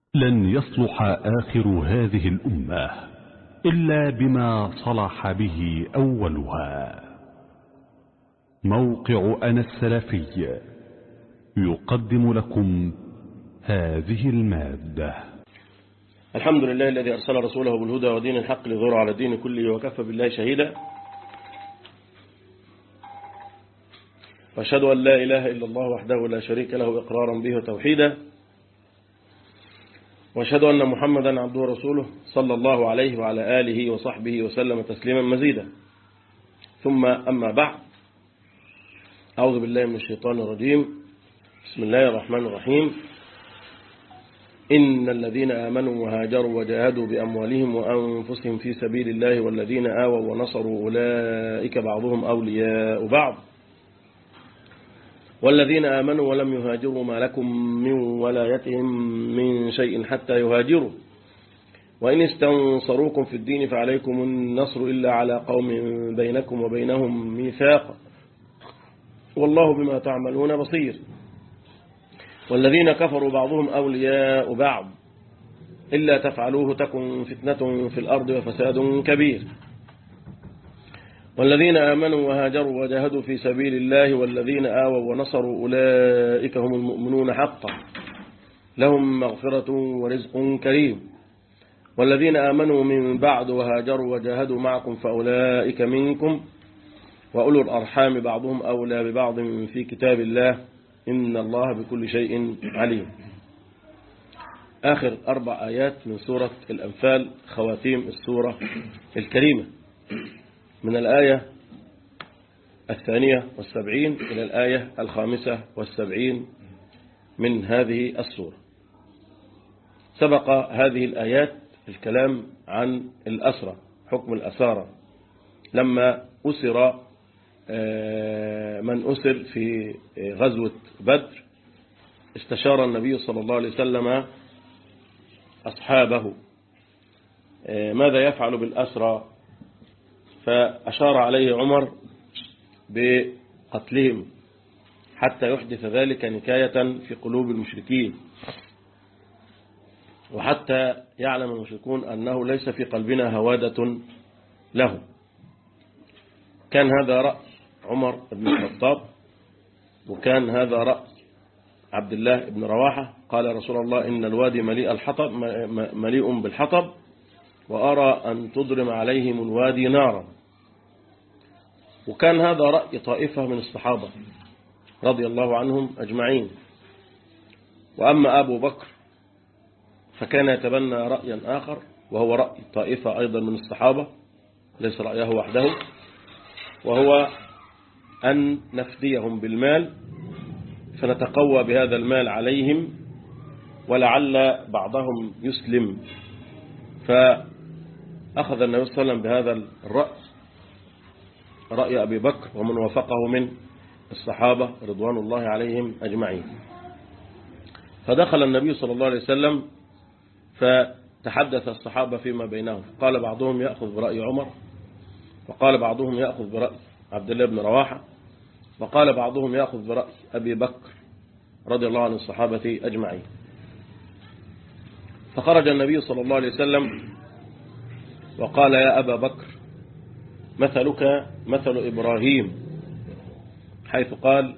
لن يصلح آخر هذه الأمة إلا بما صلح به أولها موقع أنا السلفي يقدم لكم هذه المادة الحمد لله الذي أرسل رسوله بالهدى ودين الحق لظهر على الدين كله وكفى بالله شهيدا وأشهد أن لا إله إلا الله وحده لا شريك له إقرارا به وتوحيدا وأشهد أن محمدا عبده ورسوله صلى الله عليه وعلى آله وصحبه وسلم تسليما مزيدا ثم أما بعد أعوذ بالله من الشيطان الرجيم بسم الله الرحمن الرحيم إن الذين آمنوا وهاجروا وجاهدوا بأموالهم وأنفسهم في سبيل الله والذين آووا ونصروا أولئك بعضهم أولياء بعض والذين آمنوا ولم يهاجروا ما لكم من ولايتهم من شيء حتى يهاجروا وإن استنصروكم في الدين فعليكم النصر إلا على قوم بينكم وبينهم ميثاق والله بما تعملون بصير والذين كفروا بعضهم أولياء بعض إلا تفعلوه تكن فتنة في الأرض وفساد كبير والذين آمنوا وهاجروا وجاهدوا في سبيل الله والذين آووا ونصروا أولئك هم المؤمنون حقا لهم مغفرة ورزق كريم والذين آمنوا من بعد وهاجروا وجاهدوا معكم فأولئك منكم وأولو الأرحام بعضهم أولى ببعض في كتاب الله إن الله بكل شيء عليم آخر أربع آيات من سورة الأنفال خواتيم السورة الكريمة من الآية الثانية والسبعين إلى الآية الخامسة والسبعين من هذه السورة سبق هذه الآيات الكلام عن الأسرة حكم الأسارة لما أسر من أسر في غزوة بدر استشار النبي صلى الله عليه وسلم أصحابه ماذا يفعل بالأسرى فأشار عليه عمر بقتلهم حتى يحدث ذلك نكاية في قلوب المشركين وحتى يعلم المشركون أنه ليس في قلبنا هوادة له كان هذا رأي عمر بن الخطاب وكان هذا رأي عبد الله بن رواحة قال رسول الله إن الوادي مليء, الحطب مليء بالحطب وأرى أن تضرم عليهم الوادي نارا وكان هذا رأي طائفة من الصحابة رضي الله عنهم أجمعين وأما أبو بكر فكان يتبنى رأيا آخر وهو رأي طائفة أيضا من الصحابة ليس رأيه وحده وهو أن نفديهم بالمال فنتقوى بهذا المال عليهم ولعل بعضهم يسلم فأخذ النبي صلى الله عليه وسلم بهذا الرأي رأي أبي بكر ومن وافقه من الصحابة رضوان الله عليهم أجمعين فدخل النبي صلى الله عليه وسلم فتحدث الصحابة فيما بينهم قال بعضهم يأخذ برأي عمر وقال بعضهم يأخذ برأي عبد الله بن رواحة وقال بعضهم يأخذ برأي أبي بكر رضي الله عن الصحابة أجمعين فخرج النبي صلى الله عليه وسلم وقال يا أبا بكر مثلك مثل إبراهيم حيث قال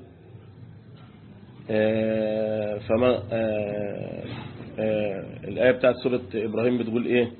فما الآية بتاعت سورة إبراهيم بتقول إيه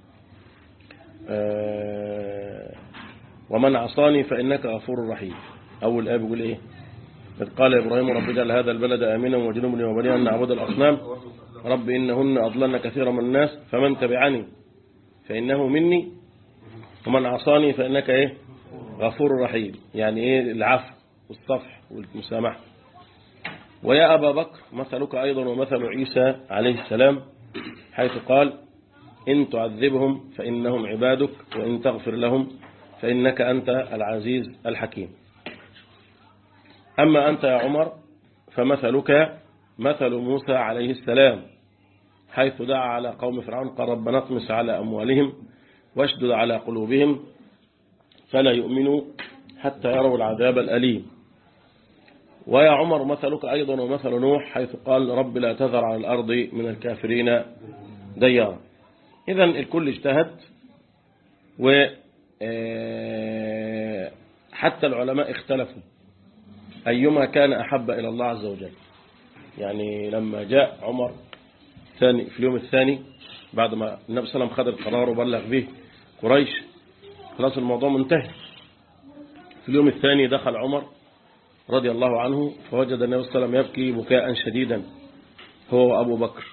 ومن عصاني فإنك غفور رحيم أول آية بيقول إيه إذ قال إبراهيم رب اجعل هذا البلد آمنا وجنوبني وبني أن نعبد الأصنام رب إنهن أضلن كثيرا من الناس فمن تبعني فإنه مني ومن عصاني فإنك إيه غفور رحيم يعني إيه العفو والصفح والمسامحة ويا أبا بكر مثلك أيضا ومثل عيسى عليه السلام حيث قال إن تعذبهم فإنهم عبادك وإن تغفر لهم فإنك أنت العزيز الحكيم أما أنت يا عمر فمثلك مثل موسى عليه السلام حيث دعا على قوم فرعون قال ربنا اطمس على أموالهم واشدد على قلوبهم فلا يؤمنوا حتى يروا العذاب الأليم ويا عمر مثلك أيضا ومثل نوح حيث قال رب لا تذر على الأرض من الكافرين ديارا إذا الكل اجتهد و حتى العلماء اختلفوا أيما كان أحب إلى الله عز وجل يعني لما جاء عمر ثاني في اليوم الثاني بعد ما النبي صلى الله عليه وسلم خد القرار وبلغ به قريش خلاص الموضوع منتهي في اليوم الثاني دخل عمر رضي الله عنه فوجد النبي صلى الله عليه وسلم يبكي بكاء شديدا هو وأبو بكر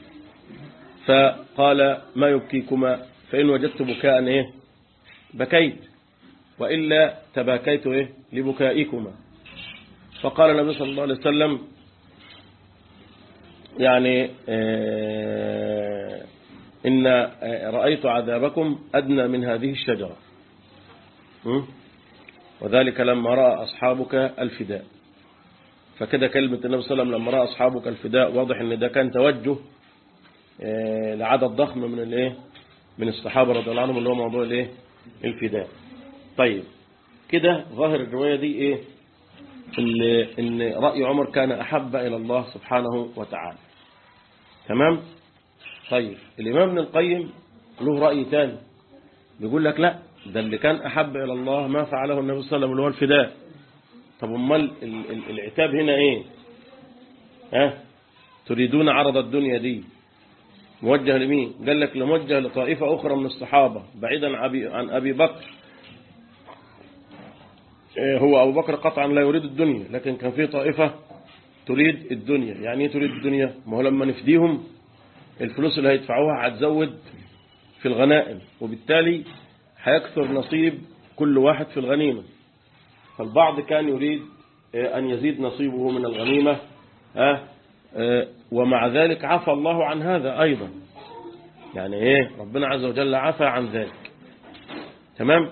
فقال ما يبكيكما فإن وجدت بكاء إيه بكيت وإلا تباكيت إيه لبكائكما فقال النبي صلى الله عليه وسلم يعني إن رأيت عذابكم أدنى من هذه الشجرة وذلك لما رأى أصحابك الفداء فكده كلمة النبي صلى الله عليه وسلم لما رأى أصحابك الفداء واضح أن ده كان توجه لعدد ضخم من الايه من الصحابة رضي الله عنهم اللي هو موضوع الايه الفداء طيب كده ظاهر الرواية دي ايه ان رأي عمر كان أحب إلى الله سبحانه وتعالى تمام طيب الإمام ابن القيم له رأي تاني بيقول لك لا ده اللي كان أحب إلى الله ما فعله النبي صلى الله عليه وسلم اللي هو الفداء طب امال العتاب هنا ايه ها تريدون عرض الدنيا دي موجه لمين قال لك لموجه لطائفة أخرى من الصحابة بعيدا عن أبي بكر هو أبو بكر قطعا لا يريد الدنيا لكن كان في طائفة تريد الدنيا يعني ايه تريد الدنيا ما هو لما نفديهم الفلوس اللي هيدفعوها هتزود في الغنائم وبالتالي هيكثر نصيب كل واحد في الغنيمة فالبعض كان يريد أن يزيد نصيبه من الغنيمة ومع ذلك عفى الله عن هذا أيضا يعني إيه ربنا عز وجل عفى عن ذلك تمام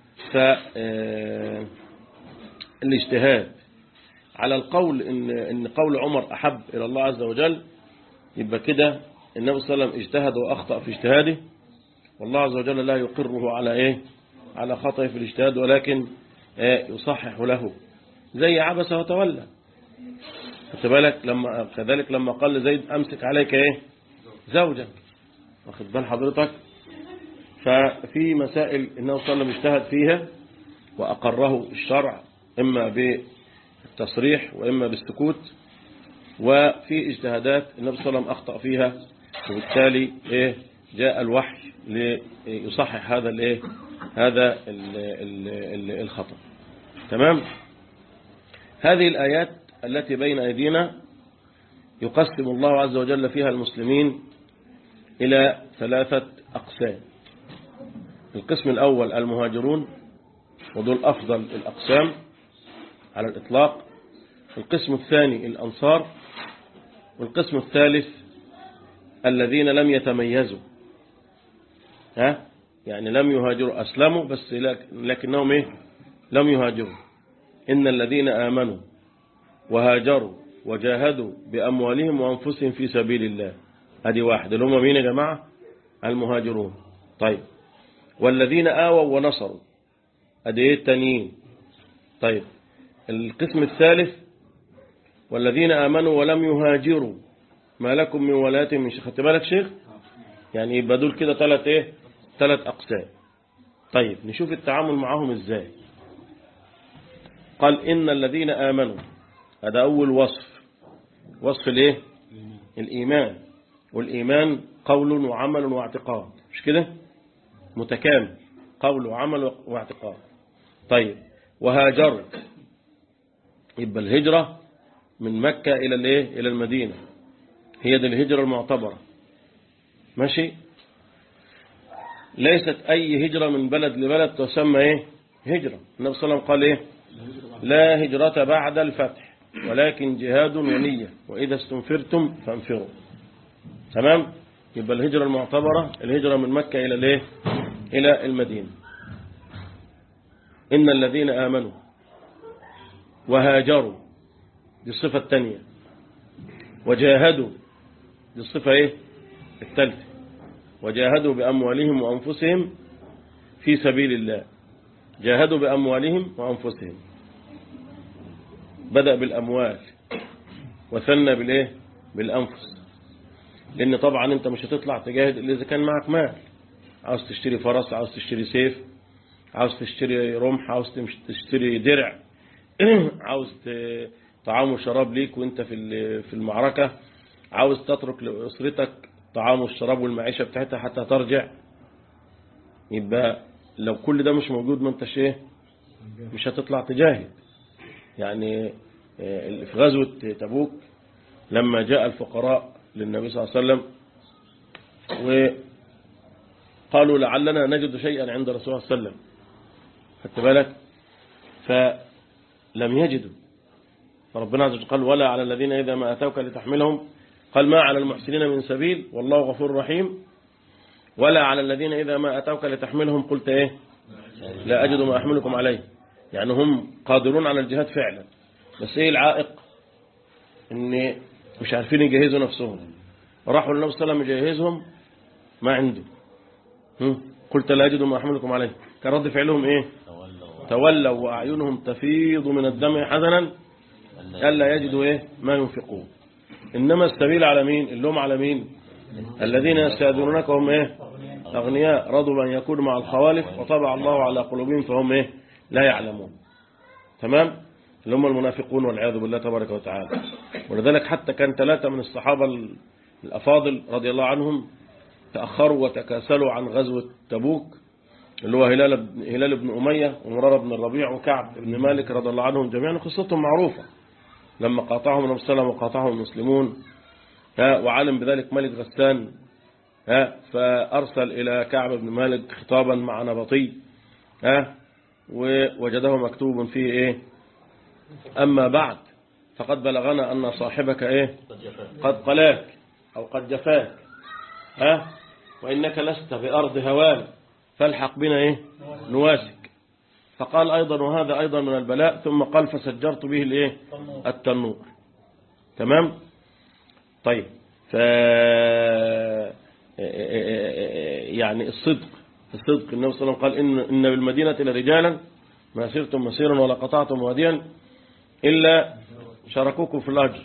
فالاجتهاد على القول إن, إن قول عمر أحب إلى الله عز وجل يبقى كده النبي صلى الله عليه وسلم اجتهد وأخطأ في اجتهاده والله عز وجل لا يقره على إيه على خطأ في الاجتهاد ولكن إيه يصحح له زي عبس وتولى خدت بالك لما كذلك لما قال لزيد امسك عليك ايه زوجك واخد بال حضرتك ففي مسائل النبي صلى الله عليه وسلم اجتهد فيها واقره الشرع اما بالتصريح واما بالسكوت وفي اجتهادات النبي صلى الله عليه وسلم اخطا فيها وبالتالي ايه جاء الوحي ليصحح هذا الايه هذا ال ال ال الخطا تمام هذه الايات التي بين أيدينا يقسم الله عز وجل فيها المسلمين إلى ثلاثة أقسام القسم الأول المهاجرون ودول أفضل الأقسام على الإطلاق القسم الثاني الأنصار والقسم الثالث الذين لم يتميزوا ها يعني لم يهاجروا أسلموا بس لكنهم إيه لم يهاجروا إن الذين آمنوا وهاجروا وجاهدوا بأموالهم وأنفسهم في سبيل الله هذه واحد اللي هم مين يا جماعة المهاجرون طيب والذين آووا ونصروا هذه ايه التانيين طيب القسم الثالث والذين آمنوا ولم يهاجروا ما لكم من ولاة من شيخ خدت بالك شيخ يعني يبقى دول كده ثلاث ايه ثلاث أقسام طيب نشوف التعامل معهم ازاي قال إن الذين آمنوا هذا أول وصف وصف الايه الإيمان والإيمان قول وعمل واعتقاد مش كده متكامل قول وعمل واعتقاد طيب وهاجروا يبقى الهجرة من مكة إلى الايه إلى المدينة هي دي الهجرة المعتبرة ماشي ليست أي هجرة من بلد لبلد تسمى إيه هجرة النبي صلى الله عليه وسلم قال إيه لا هجرة بعد الفتح ولكن جهاد ونية وإذا استنفرتم فانفروا تمام يبقى الهجرة المعتبرة الهجرة من مكة إلى الايه إلى المدينة إن الذين آمنوا وهاجروا دي الصفة الثانية وجاهدوا دي الصفة إيه الثالثة وجاهدوا بأموالهم وأنفسهم في سبيل الله جاهدوا بأموالهم وأنفسهم بدأ بالأموال وثنى بالإيه بالأنفس لأن طبعا أنت مش هتطلع تجاهد إلا إذا كان معك مال عاوز تشتري فرس عاوز تشتري سيف عاوز تشتري رمح عاوز تمش- تشتري درع عاوز ت- طعام وشراب ليك وانت في ال- في المعركة عاوز تترك لأسرتك طعام والشراب والمعيشة بتاعتها حتى ترجع يبقى لو كل ده مش موجود ما انتش ايه مش هتطلع تجاهد يعني آه، في غزوة تبوك لما جاء الفقراء للنبي صلى الله عليه وسلم وقالوا لعلنا نجد شيئا عند رسول الله صلى الله عليه وسلم خدت بالك فلم يجدوا فربنا عز وجل قال ولا على الذين إذا ما أتوك لتحملهم قال ما على المحسنين من سبيل والله غفور رحيم ولا على الذين إذا ما أتوك لتحملهم قلت إيه لا أجد ما أحملكم عليه يعني هم قادرون على الجهاد فعلا بس إيه العائق إن مش عارفين يجهزوا نفسهم راحوا للنبي صلى الله عليه وسلم يجهزهم ما عنده هم؟ قلت لا أجد ما أحملكم عليه كان رد فعلهم إيه تولوا وأعينهم تفيض من الدم حزنا ألا يجدوا إيه ما ينفقون إنما السبيل على مين اللوم على مين الذين يستأذنونك هم إيه أغنياء رضوا أن يكونوا مع الخوالف وطبع الله على قلوبهم فهم إيه لا يعلمون تمام اللي هم المنافقون والعياذ بالله تبارك وتعالى ولذلك حتى كان ثلاثة من الصحابة الأفاضل رضي الله عنهم تأخروا وتكاسلوا عن غزوة تبوك اللي هو هلال بن, هلال بن أمية ومرارة بن الربيع وكعب بن مالك رضي الله عنهم جميعا قصتهم معروفة لما قاطعهم النبي صلى الله عليه وسلم وقاطعهم المسلمون ها وعلم بذلك ملك غسان ها فأرسل إلى كعب بن مالك خطابا مع نبطي ها ووجده مكتوب فيه إيه أما بعد فقد بلغنا أن صاحبك إيه قد قلاك أو قد جفاك ها وإنك لست بأرض هوان فالحق بنا إيه نواسك فقال أيضا وهذا أيضا من البلاء ثم قال فسجرت به الإيه التنور تمام طيب ف يعني الصدق الصدق النبي صلى الله عليه وسلم قال إن, إن بالمدينة لرجالا ما سرتم مسيرا ولا قطعتم واديا إلا شاركوكم في الأجر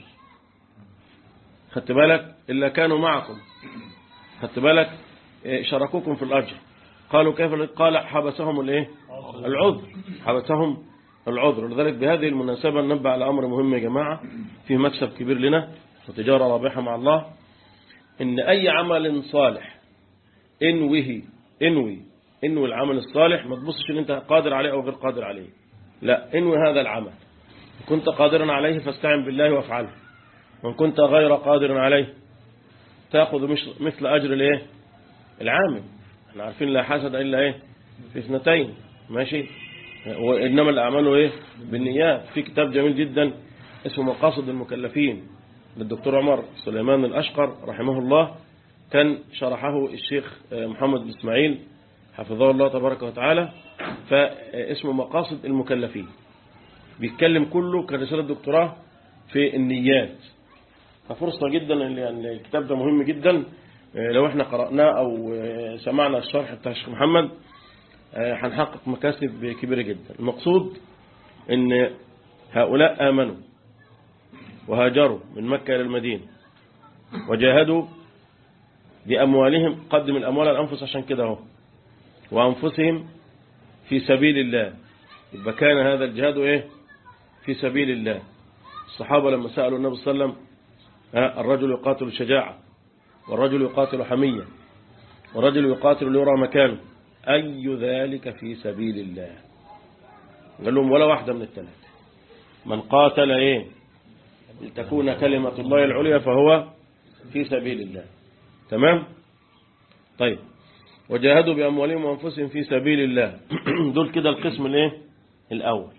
خدت بالك إلا كانوا معكم خدت بالك شاركوكم في الأجر قالوا كيف قال حبسهم الايه العذر حبسهم العذر لذلك بهذه المناسبة ننبه على أمر مهم يا جماعة فيه مكسب كبير لنا وتجارة رابحة مع الله إن أي عمل صالح انوه انوي انوي العمل الصالح ما تبصش ان انت قادر عليه او غير قادر عليه لا انوي هذا العمل كنت قادرا عليه فاستعن بالله وافعله وان كنت غير قادر عليه تاخذ مش مثل اجر الايه العامل احنا عارفين لا حسد الا ايه في اثنتين ماشي وانما الاعمال ايه بالنيات في كتاب جميل جدا اسمه مقاصد المكلفين للدكتور عمر سليمان الاشقر رحمه الله كان شرحه الشيخ محمد بن اسماعيل حفظه الله تبارك وتعالى فاسمه مقاصد المكلفين بيتكلم كله كرسالة دكتوراه في النيات ففرصة جدا يعني الكتاب ده مهم جدا لو احنا قرأناه او سمعنا الشرح بتاع الشيخ محمد هنحقق مكاسب كبيرة جدا المقصود ان هؤلاء آمنوا وهاجروا من مكة إلى المدينة وجاهدوا بأموالهم قدم الأموال الأنفس عشان كده اهو وأنفسهم في سبيل الله يبقى كان هذا الجهاد إيه في سبيل الله الصحابة لما سألوا النبي صلى الله عليه وسلم الرجل يقاتل شجاعة والرجل يقاتل حمية والرجل يقاتل ليرى مكانه أي ذلك في سبيل الله قال لهم ولا واحدة من الثلاثة من قاتل إيه لتكون كلمة الله العليا فهو في سبيل الله تمام طيب وجاهدوا بأموالهم وأنفسهم في سبيل الله دول كده القسم الايه الأول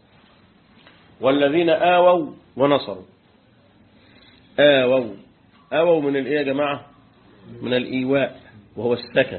والذين آووا ونصروا آووا آووا من الايه يا جماعة من الإيواء وهو السكن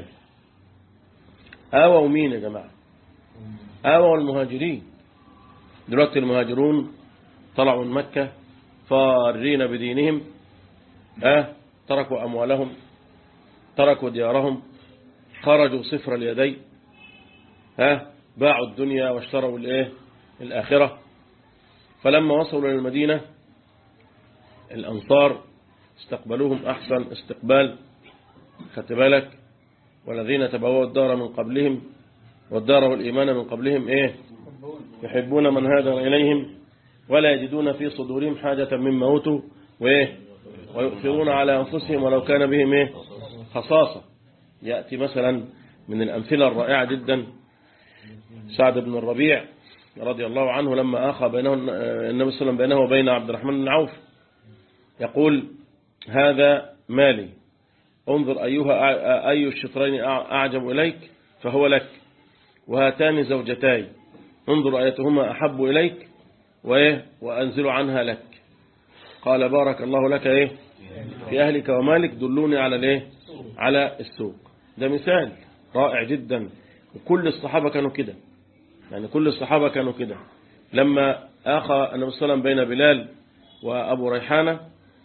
آووا مين يا جماعة آووا المهاجرين دلوقتي المهاجرون طلعوا من مكة فارين بدينهم آه تركوا أموالهم تركوا ديارهم خرجوا صفر اليدين ها باعوا الدنيا واشتروا الايه الآخرة فلما وصلوا إلى المدينة الأنصار استقبلوهم أحسن استقبال خدت بالك والذين تبوأوا الدار من قبلهم والدار والإيمان من قبلهم إيه يحبون من هاجر إليهم ولا يجدون في صدورهم حاجة مما أوتوا وإيه ويؤثرون على أنفسهم ولو كان بهم إيه خصاصة يأتي مثلا من الأمثلة الرائعة جدا سعد بن الربيع رضي الله عنه لما آخى بينه النبي صلى الله عليه وسلم بينه وبين عبد الرحمن بن عوف يقول هذا مالي انظر أيها أي الشطرين أعجب إليك فهو لك وهاتان زوجتاي انظر أيتهما أحب إليك وإيه وأنزل عنها لك قال بارك الله لك إيه في أهلك ومالك دلوني على الإيه على السوق ده مثال رائع جدا وكل الصحابة كانوا كده يعني كل الصحابة كانوا كده لما آخى النبي صلى الله عليه وسلم بين بلال وأبو ريحانة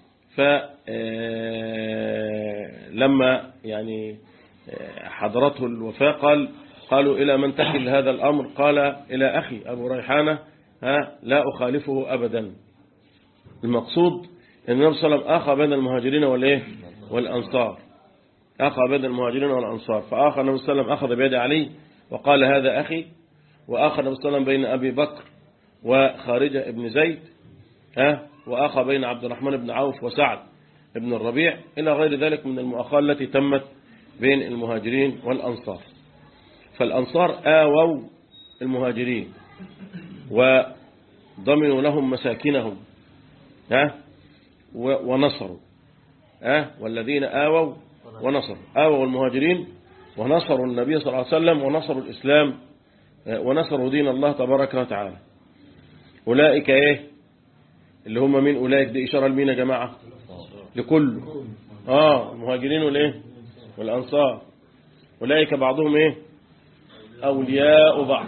فلما يعني حضرته الوفاة قال قالوا إلى من تحل هذا الأمر قال إلى أخي أبو ريحانة ها لا أخالفه أبدا المقصود أن النبي صلى الله عليه وسلم أخى بين المهاجرين والإيه والأنصار أخى بين المهاجرين والأنصار فآخى النبي صلى الله عليه وسلم أخذ بيد علي وقال هذا أخي وآخى النبي صلى الله عليه وسلم بين أبي بكر وخارجة ابن زيد ها وآخى بين عبد الرحمن بن عوف وسعد بن الربيع إلى غير ذلك من المؤاخاة التي تمت بين المهاجرين والأنصار فالأنصار آووا المهاجرين وضمنوا لهم مساكنهم ها ونصروا ها والذين آووا ونصروا آووا المهاجرين ونصروا النبي صلى الله عليه وسلم ونصروا الإسلام ونصروا دين الله تبارك وتعالى أولئك إيه اللي هم مين أولئك دي إشارة لمين يا جماعة لكل آه المهاجرين والإيه والأنصار أولئك بعضهم إيه أولياء بعض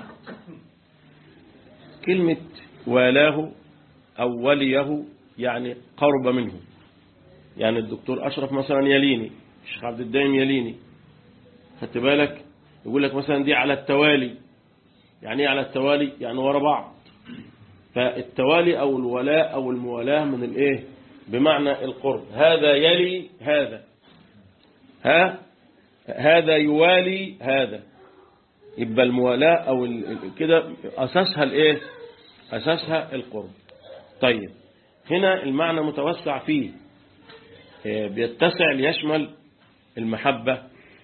كلمة والاه أو وليه يعني قرب منه يعني الدكتور أشرف مثلا يليني الشيخ عبد الدائم يليني خدت بالك يقول لك مثلا دي على التوالي يعني ايه على التوالي يعني ورا بعض فالتوالي أو الولاء أو الموالاة من الإيه بمعنى القرب هذا يلي هذا ها هذا يوالي هذا يبقى الموالاة أو كده أساسها الإيه أساسها القرب طيب هنا المعنى متوسع فيه بيتسع ليشمل المحبة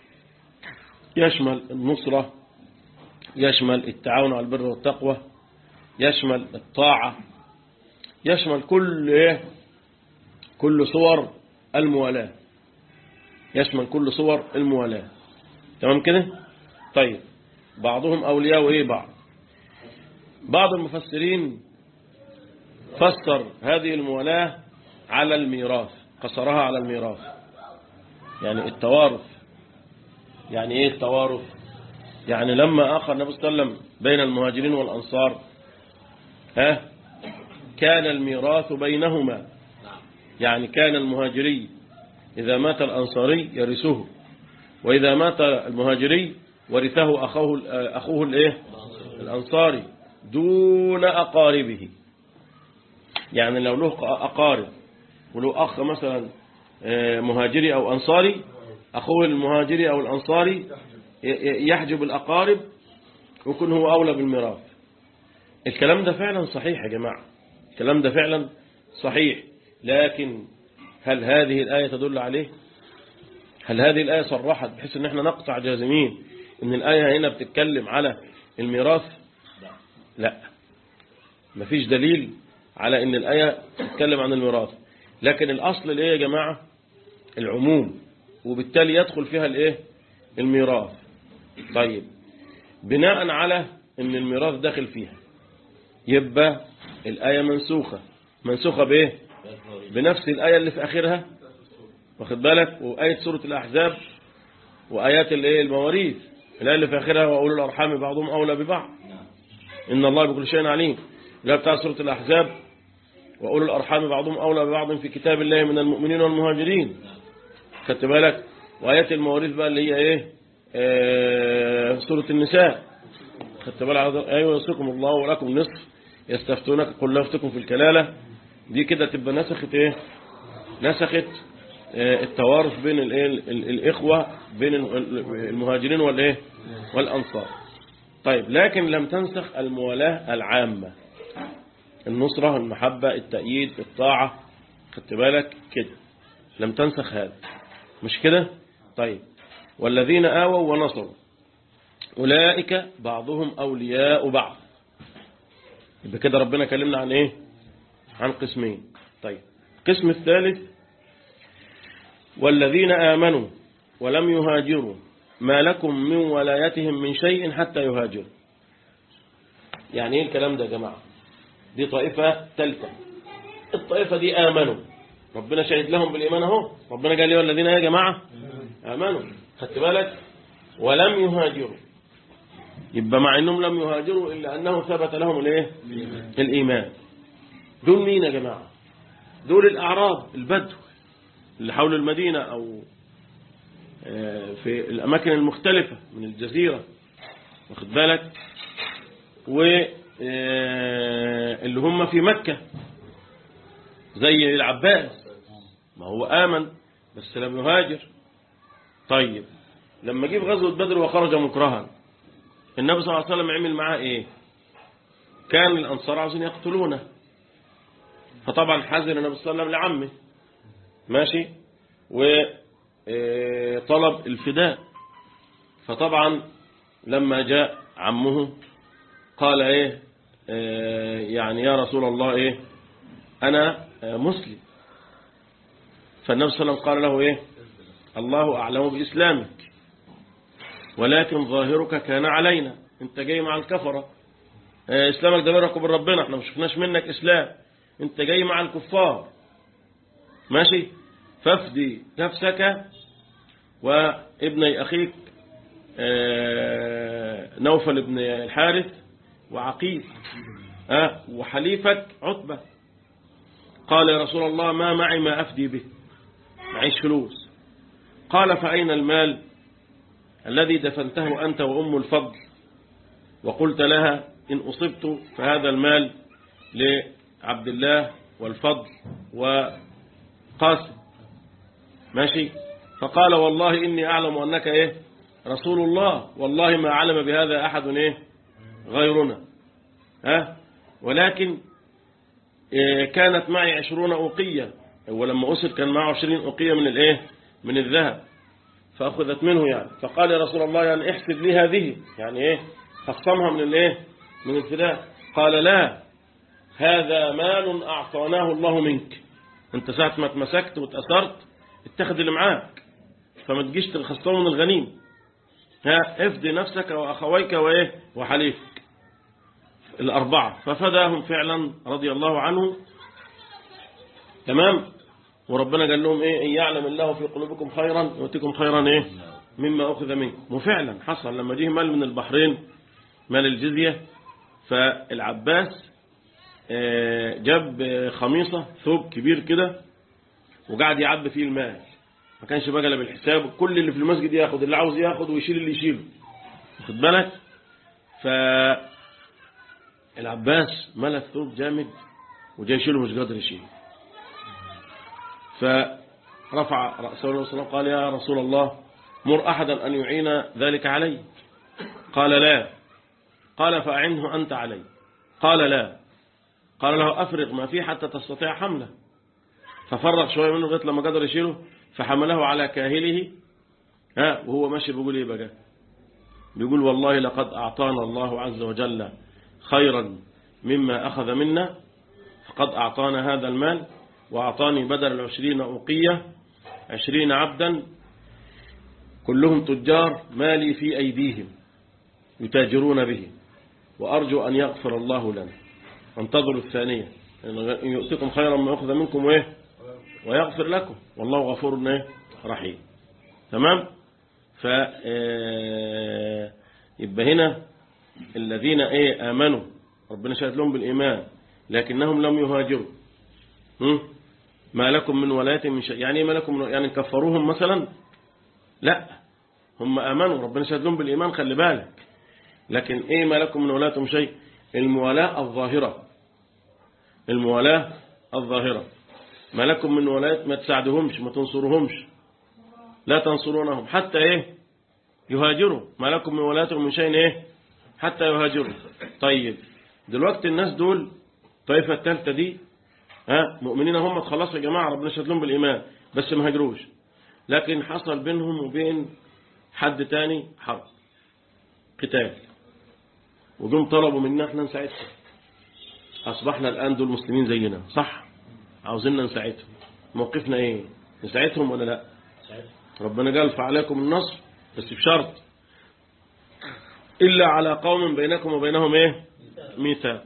يشمل النصرة يشمل التعاون على البر والتقوى يشمل الطاعة يشمل كل إيه كل صور الموالاة يشمل كل صور الموالاة تمام كده طيب بعضهم أولياء وإيه بعض بعض المفسرين فسر هذه الموالاة على الميراث قصرها على الميراث يعني التوارث يعني ايه التوارث يعني لما آخر النبي صلى الله عليه وسلم بين المهاجرين والأنصار ها كان الميراث بينهما يعني كان المهاجري إذا مات الأنصاري يرثه وإذا مات المهاجري ورثه أخوه أخوه الإيه الأنصاري دون أقاربه يعني لو له أقارب ولو أخ مثلا مهاجري أو أنصاري أخوه المهاجري أو الأنصاري يحجب الأقارب ويكون هو أولى بالميراث الكلام ده فعلا صحيح يا جماعة الكلام ده فعلا صحيح لكن هل هذه الآية تدل عليه هل هذه الآية صرحت بحيث ان احنا نقطع جازمين ان الآية هنا بتتكلم على الميراث لا مفيش دليل على ان الآية تتكلم عن الميراث لكن الأصل الايه يا جماعة العموم وبالتالي يدخل فيها الايه الميراث طيب بناء على ان الميراث داخل فيها يبقى الآية منسوخة منسوخة بايه بنفس الآية اللي في آخرها واخد بالك وآية سورة الأحزاب وآيات الايه المواريث الآية اللي في آخرها وأولو الأرحام بعضهم أولى ببعض إن الله بكل شيء عليم لا بتاع سورة الأحزاب وأولو الأرحام بعضهم أولى ببعض في كتاب الله من المؤمنين والمهاجرين خدت بالك وآيات المواريث بقى اللي هي إيه آه سورة النساء خدت بالك أيوة يوصيكم الله ولكم نصف يستفتونك قل لا افتكم في الكلالة دي كده تبقى نسخت ايه نسخت آه، التوارث بين الايه ال- ال- الإخوة بين ال- المهاجرين والايه والأنصار طيب لكن لم تنسخ الموالاة العامة النصرة المحبة التأييد الطاعة خدت بالك كده لم تنسخ هذا مش كده طيب والذين آووا ونصروا أولئك بعضهم أولياء بعض يبقى كده ربنا كلمنا عن إيه عن قسمين طيب القسم الثالث والذين آمنوا ولم يهاجروا ما لكم من ولايتهم من شيء حتى يهاجروا يعني ايه الكلام ده يا جماعة دي طائفة ثالثة الطائفة دي آمنوا ربنا شهد لهم بالإيمان اهو ربنا قال لي والذين يا جماعة آمنوا خدت بالك ولم يهاجروا يبقى مع انهم لم يهاجروا الا انه ثبت لهم الايه الايمان دول مين يا جماعه دول الاعراب البدو اللي حول المدينه او آه، في الاماكن المختلفه من الجزيره واخد بالك و آه، اللي هم في مكه زي العباس ما هو امن بس لم يهاجر طيب لما جه في غزوه بدر وخرج مكرها النبي صلى الله عليه وسلم عمل معاه ايه كان الانصار عاوزين يقتلونه فطبعا حزن النبي صلى الله عليه وسلم لعمه ماشي وطلب الفداء فطبعا لما جاء عمه قال ايه آه، يعني يا رسول الله ايه انا آه، مسلم فالنبي صلى الله عليه وسلم قال له ايه الله اعلم باسلامك ولكن ظاهرك كان علينا انت جاي مع الكفرة اه، اسلامك ده بينك وبين ربنا احنا ما شفناش منك اسلام انت جاي مع الكفار ماشي فافدي نفسك وابني اخيك اه، نوفل بن الحارث وعقيل اه، وحليفك عتبة قال يا رسول الله ما معي ما افدي به معيش فلوس قال فأين المال الذي دفنته أنت وأم الفضل وقلت لها إن أصبت فهذا المال لعبد الله والفضل وقاسم ماشي فقال والله إني أعلم أنك إيه رسول الله والله ما علم بهذا أحد إيه غيرنا ها ولكن إيه كانت معي عشرون أوقية ولما أسر كان معه عشرين أوقية من الإيه من الذهب فأخذت منه يعني فقال يا رسول الله يعني احسب لي هذه يعني ايه خصمها من الايه من الفداء قال لا هذا مال أعطاناه الله منك انت ساعة ما اتمسكت واتأثرت اتخذ اللي معاك فما تجيش تخصمه من الغنيم ها افدي نفسك وأخويك وإيه وحليفك الأربعة ففداهم فعلا رضي الله عنه تمام وربنا قال لهم ايه ان يعلم الله في قلوبكم خيرا يؤتكم خيرا ايه مما اخذ منكم وفعلا حصل لما جه مال من البحرين مال الجزية فالعباس آه، جاب آه، خميصة ثوب كبير كده وقعد يعب فيه المال ما كانش بقى لا بالحساب كل اللي في المسجد ياخد اللي عاوز ياخد ويشيل اللي يشيله واخد بالك ف العباس ملى الثوب جامد وجاي يشيله مش قادر يشيله فرفع رأسه الله وسلم قال يا رسول الله مر أحدا أن يعين ذلك علي قال لا قال فأعنه أنت علي قال لا قال له أفرغ ما فيه حتى تستطيع حمله ففرغ شوية منه لغاية لما قدر يشيله فحمله على كاهله ها وهو ماشي بيقول ايه بقى بيقول والله لقد أعطانا الله عز وجل خيرا مما أخذ منا فقد أعطانا هذا المال وأعطاني بدل العشرين أوقية عشرين عبدا كلهم تجار مالي في أيديهم يتاجرون به وأرجو أن يغفر الله لنا انتظروا الثانية إن يؤتكم خيرا ما يأخذ منكم وإيه ويغفر لكم والله غفور إيه؟ رحيم تمام ف آه، يبقى هنا الذين ايه امنوا ربنا شهد لهم بالايمان لكنهم لم يهاجروا هم؟ ما لكم من ولاية من شيء يعني ايه ما لكم من يعني كفروهم مثلا لا هم امنوا ربنا شهد لهم بالايمان خلي بالك لكن ايه ما لكم من ولاية من شيء الموالاة الظاهرة الموالاة الظاهرة ما لكم من ولاية ما تساعدهمش ما تنصرهمش لا تنصرونهم حتى ايه يهاجروا ما لكم من ولايتهم من شيء ايه حتى يهاجروا طيب دلوقتي الناس دول الطائفة الثالثة دي ها مؤمنين هم خلاص يا جماعة ربنا شهد لهم بالإيمان بس ما هاجروش لكن حصل بينهم وبين حد تاني حرب قتال وجم طلبوا منا احنا نساعدهم أصبحنا الآن دول مسلمين زينا صح عاوزيننا نساعدهم موقفنا ايه نساعدهم ولا لا ربنا قال فعليكم النصر بس بشرط إلا على قوم بينكم وبينهم ايه ميثاق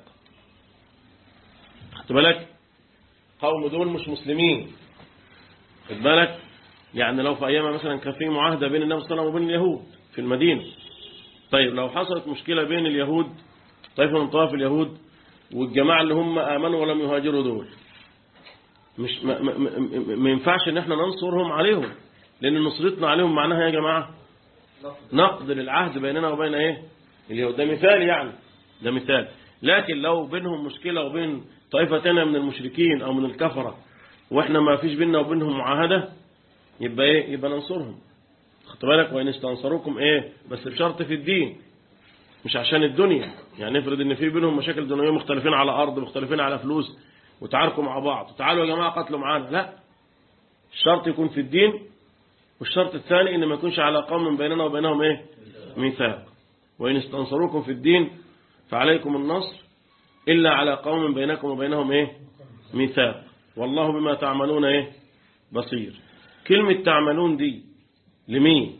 خدت بالك قوم دول مش مسلمين خد بالك يعني لو في أيام مثلا كان في معاهدة بين النبي صلى الله عليه وسلم وبين اليهود في المدينة طيب لو حصلت مشكلة بين اليهود طائفة من طوائف اليهود والجماعة اللي هم آمنوا ولم يهاجروا دول مش ما, ما, ما, ما ينفعش ان احنا ننصرهم عليهم لان نصرتنا عليهم معناها يا جماعة نقد للعهد بيننا وبين ايه اليهود ده مثال يعني ده مثال لكن لو بينهم مشكلة وبين طائفة تانية من المشركين او من الكفرة واحنا ما فيش بيننا وبينهم معاهدة يبقى ايه يبقى ننصرهم خدت بالك وان استنصروكم ايه بس بشرط في الدين مش عشان الدنيا يعني نفرض ان في بينهم مشاكل دنيويه مختلفين على ارض مختلفين على فلوس وتعاركوا مع بعض تعالوا يا جماعه قتلوا معانا لا الشرط يكون في الدين والشرط الثاني ان ما يكونش على قوم بيننا وبينهم ايه ميثاق وان استنصروكم في الدين فعليكم النصر الا على قوم بينكم وبينهم ايه ميثاق والله بما تعملون ايه بصير كلمة تعملون دي لمين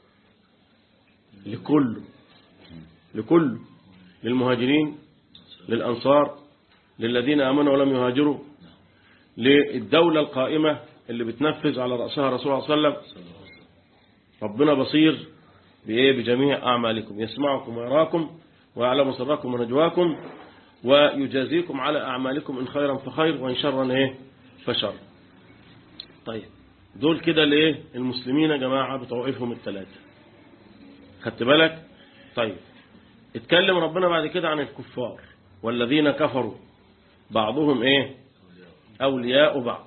لكل لكل للمهاجرين للأنصار للذين آمنوا ولم يهاجروا للدولة القائمة اللي بتنفذ على رأسها رسول الله صلى الله عليه وسلم ربنا بصير بإيه بجميع أعمالكم يسمعكم ويراكم ويعلم سركم ونجواكم ويجازيكم على أعمالكم إن خيرا فخير وإن شرا إيه فشر طيب دول كده لإيه المسلمين يا جماعة بطوائفهم الثلاثة خدت بالك طيب اتكلم ربنا بعد كده عن الكفار والذين كفروا بعضهم ايه اولياء بعض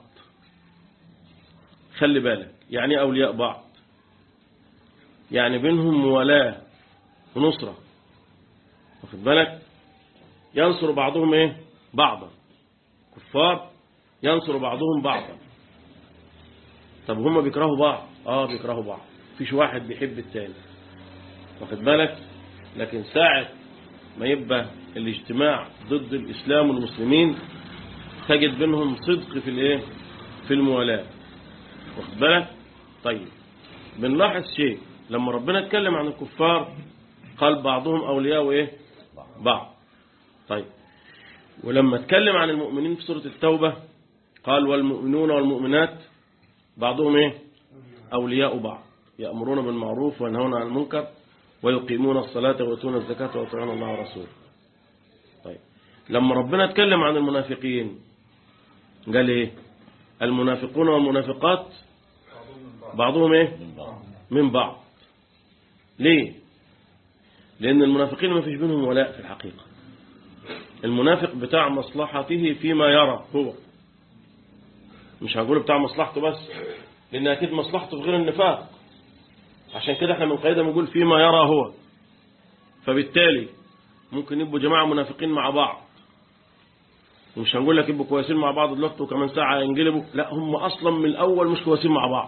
خلي بالك يعني اولياء بعض يعني بينهم موالاة ونصرة واخد بالك ينصر بعضهم ايه بعضا كفار ينصر بعضهم بعضا طب هم بيكرهوا بعض اه بيكرهوا بعض فيش واحد بيحب التاني واخد بالك لكن ساعة ما يبقى الاجتماع ضد الإسلام والمسلمين تجد بينهم صدق في الايه في الموالاة واخد بالك طيب بنلاحظ شيء لما ربنا اتكلم عن الكفار قال بعضهم أولياء ايه بعض طيب ولما اتكلم عن المؤمنين في سورة التوبة قال والمؤمنون والمؤمنات بعضهم ايه أولياء بعض يأمرون بالمعروف وينهون عن المنكر ويقيمون الصلاة ويؤتون الزكاة ويطيعون الله ورسوله طيب لما ربنا اتكلم عن المنافقين قال ايه المنافقون والمنافقات بعضهم ايه من بعض ليه لان المنافقين ما فيش بينهم ولاء في الحقيقة المنافق بتاع مصلحته فيما يرى هو مش هقول بتاع مصلحته بس لان اكيد مصلحته في غير النفاق عشان كده احنا من قاعدة بنقول فيما يرى هو فبالتالي ممكن يبقوا جماعة منافقين مع بعض ومش هنقول لك يبقوا كويسين مع بعض دلوقتي وكمان ساعة ينقلبوا لا هم أصلا من الأول مش كويسين مع بعض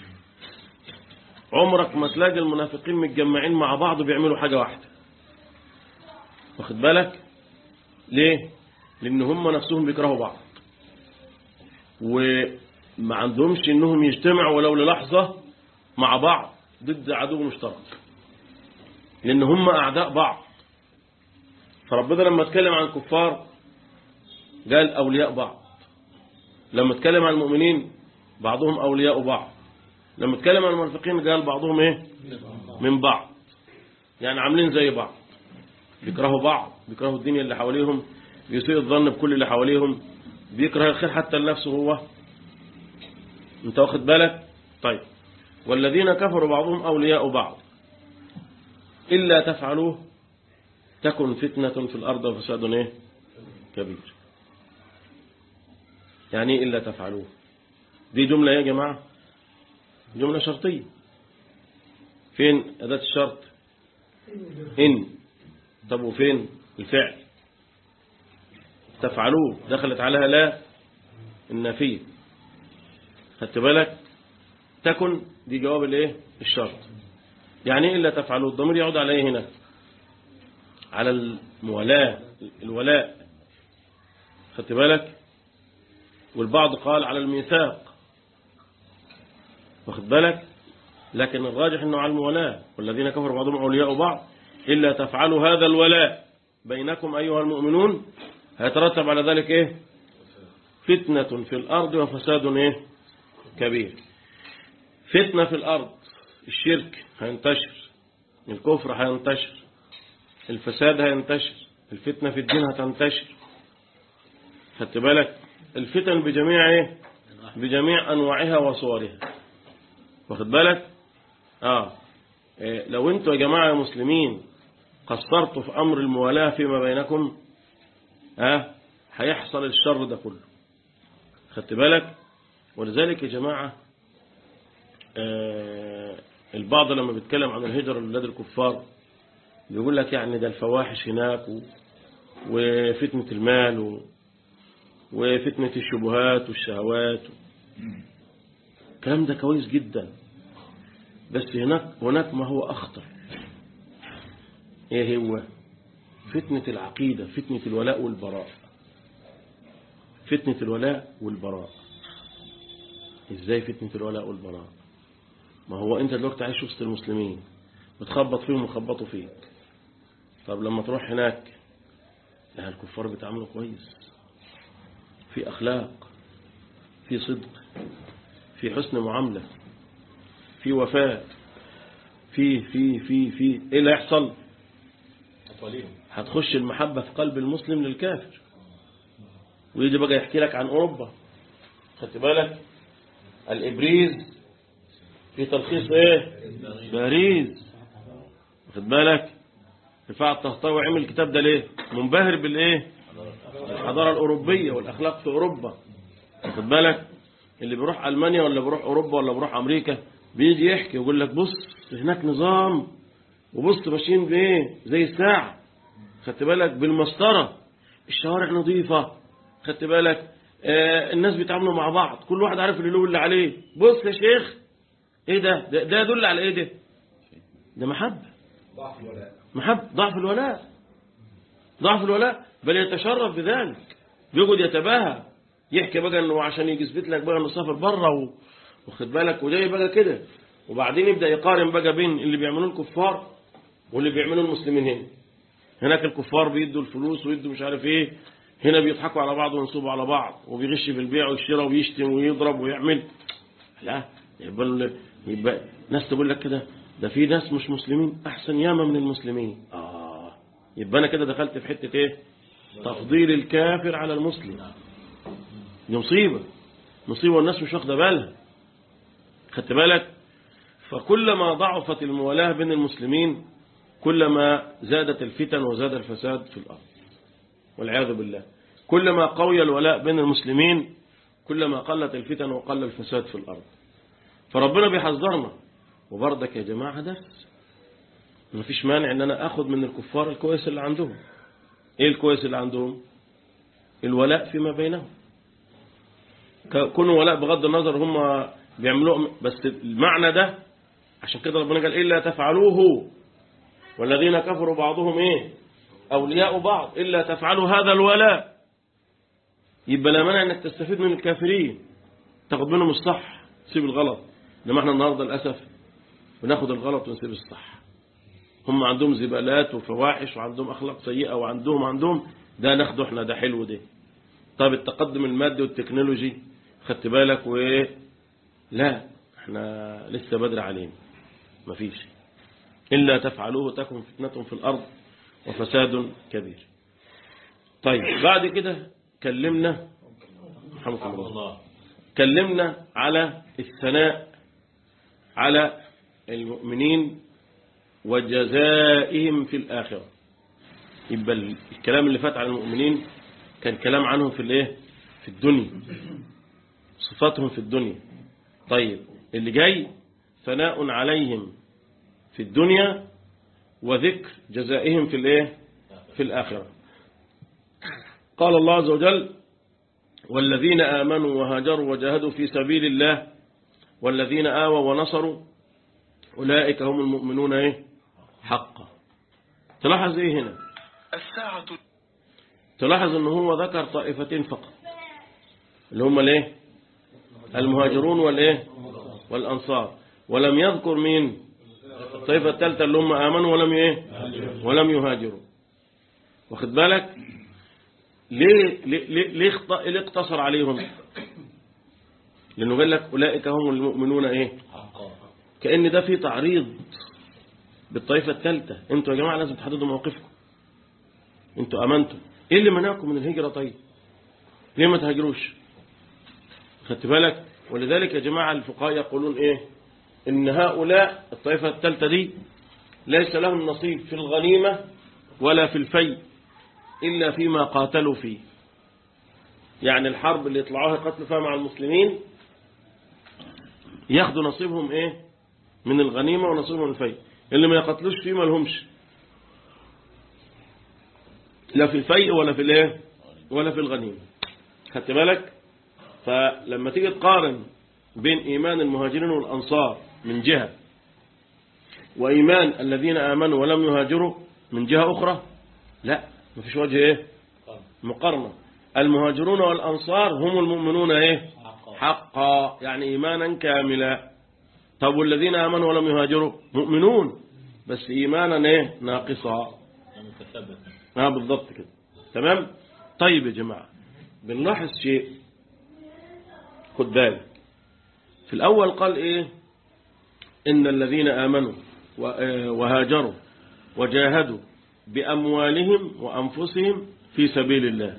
عمرك ما تلاقي المنافقين متجمعين مع بعض وبيعملوا حاجة واحدة واخد بالك ليه لأن هم نفسهم بيكرهوا بعض وما عندهمش انهم يجتمعوا ولو للحظة مع بعض ضد عدو مشترك لأن هم أعداء بعض فربنا لما اتكلم عن الكفار قال أولياء بعض لما اتكلم عن المؤمنين بعضهم أولياء بعض لما اتكلم عن المنافقين قال بعضهم ايه من بعض يعني عاملين زي بعض بيكرهوا بعض بيكرهوا الدنيا اللي حواليهم بيسيء الظن بكل اللي حواليهم بيكره الخير حتى لنفسه هو انت واخد بالك طيب والذين كفروا بعضهم أولياء بعض إلا تفعلوه تكن فتنة في الأرض وفساد ايه كبير يعني إيه إلا تفعلوه دي جملة يا جماعة جملة شرطية فين أداة الشرط إن طب وفين الفعل تفعلوه دخلت عليها لا النافية خدت بالك تكن دي جواب الايه الشرط يعني ايه الا تفعلوه الضمير يعود على ايه هنا على المولاة الولاء خدت بالك والبعض قال على الميثاق واخد بالك لكن الراجح انه على المولاة والذين كفروا بعضهم اولياء بعض الا تفعلوا هذا الولاء بينكم ايها المؤمنون هيترتب على ذلك ايه فتنة في الارض وفساد ايه كبير فتنة في الارض الشرك هينتشر الكفر هينتشر الفساد هينتشر الفتنة في الدين هتنتشر خدت بالك الفتن بجميع ايه بجميع انواعها وصورها واخد بالك اه إيه لو انتوا يا جماعة مسلمين قصرتوا في امر الموالاة فيما بينكم اه هيحصل الشر ده كله خدت بالك ولذلك يا جماعة آه البعض لما بيتكلم عن الهجرة لولاد الكفار بيقول لك يعني ده الفواحش هناك و... وفتنة المال و... وفتنة الشبهات والشهوات الكلام ده كويس جدا بس هناك هناك ما هو أخطر ايه هو فتنة العقيدة فتنة الولاء والبراء فتنة الولاء والبراء ازاي فتنة الولاء والبراء ما هو انت دلوقتي عايش وسط المسلمين بتخبط فيهم ويخبطوا فيك طب لما تروح هناك لا الكفار بيتعاملوا كويس في أخلاق في صدق في حسن معاملة في وفاء في في في في ايه اللي يحصل هتخش المحبة في قلب المسلم للكافر ويجي بقى يحكي لك عن أوروبا خدت بالك الإبريز في تلخيص ايه باريس خد بالك رفاعة الطهطاوي عمل الكتاب ده ليه منبهر بالايه الحضارة الأوروبية والأخلاق في أوروبا خد بالك اللي بيروح ألمانيا ولا بيروح أوروبا ولا بيروح أمريكا بيجي يحكي يقول لك بص هناك نظام وبص ماشيين بايه زي الساعة خدت بالك بالمسطرة الشوارع نظيفة خدت بالك آه الناس بيتعاملوا مع بعض كل واحد عارف اللي له اللي عليه بص يا شيخ ايه ده ده, ده يدل على ايه ده ده محبة ضعف الولاء محب ضعف الولاء ضعف الولاء بل يتشرف بذلك بيقعد يتباهى يحكي بقى انه عشان يجي يثبت لك بقى انه سافر بره و... واخد بالك وجاي بقى كده وبعدين يبدا يقارن بقى بين اللي بيعملوه الكفار واللي بيعملوه المسلمين هنا هناك الكفار بيدوا الفلوس ويدوا مش عارف ايه هنا بيضحكوا على بعض وينصبوا على بعض وبيغش في البيع والشراء ويشتم ويضرب ويعمل لا يبقى يبقى ناس تقول لك كده ده في ناس مش مسلمين احسن ياما من المسلمين اه يبقى انا كده دخلت في حته ايه تفضيل الكافر على المسلم دي مصيبه مصيبه والناس مش واخده بالها خدت بالك فكلما ضعفت الموالاه بين المسلمين كلما زادت الفتن وزاد الفساد في الارض والعياذ بالله كلما قوي الولاء بين المسلمين كلما قلت الفتن وقل الفساد في الارض فربنا بيحذرنا وبرضك يا جماعة درس ما فيش مانع ان انا اخد من الكفار الكويس اللي عندهم ايه الكويس اللي عندهم الولاء فيما بينهم كونوا ولاء بغض النظر هم بيعملوه بس المعنى ده عشان كده ربنا قال إلا تفعلوه والذين كفروا بعضهم ايه اولياء بعض إلا تفعلوا هذا الولاء يبقى لا مانع انك تستفيد من الكافرين تاخد منهم الصح تسيب الغلط انما احنا النهارده للاسف بناخد الغلط ونسيب الصح هم عندهم زبالات وفواحش وعندهم أخلاق سيئة وعندهم عندهم ده ناخده احنا ده حلو ده طيب التقدم المادي والتكنولوجي خدت بالك وايه لا احنا لسه بدري علينا مفيش إلا تفعلوه تكن فتنة في الأرض وفساد كبير طيب بعد كده كلمنا رحمك الله كلمنا على الثناء على المؤمنين وجزائهم في الآخرة يبقى الكلام اللي فات على المؤمنين كان كلام عنهم في الايه في في الدنيا صفاتهم في الدنيا طيب اللي جاي ثناء عليهم في الدنيا وذكر جزائهم في الايه في الآخرة قال الله عز وجل والذين آمنوا وهاجروا وجاهدوا في سبيل الله والذين آووا ونصروا أولئك هم المؤمنون إيه؟ حقا تلاحظ إيه هنا الساعة تلاحظ أنه هو ذكر طائفتين فقط اللي هم الايه المهاجرون والايه والأنصار ولم يذكر مين الطائفة الثالثة اللي هم آمنوا ولم ايه ولم يهاجروا واخد بالك ليه ليه ليه, ليه اخت- ليه اقتصر عليهم لأنه قال لك أولئك هم المؤمنون ايه كأن ده في تعريض بالطائفة الثالثة انتوا يا جماعة لازم تحددوا موقفكم انتوا امنتم ايه اللي منعكم من الهجرة طيب ليه ما تهاجروش خدت بالك ولذلك يا جماعة الفقهاء يقولون ايه ان هؤلاء الطائفة الثالثة دي ليس لهم نصيب في الغنيمة ولا في الفي إلا فيما قاتلوا فيه يعني الحرب اللي يطلعوها قتل فيها مع المسلمين ياخدوا نصيبهم ايه من الغنيمة ونصيبهم من الفي اللي ما يقتلوش فيه ما لهمش لا في الفيء ولا في الايه ولا في الغنيمة خدت بالك فلما تيجي تقارن بين إيمان المهاجرين والأنصار من جهة وإيمان الذين آمنوا ولم يهاجروا من جهة أخرى لا ما فيش وجه إيه مقارنة المهاجرون والأنصار هم المؤمنون إيه حقا يعني إيمانا كاملا طب والذين آمنوا ولم يهاجروا مؤمنون بس إيمانا إيه ناقصا اه بالضبط كده تمام طيب يا جماعة بنلاحظ شيء خد بالك في الأول قال إيه إن الذين آمنوا و- آه، وهاجروا وجاهدوا بأموالهم وأنفسهم في سبيل الله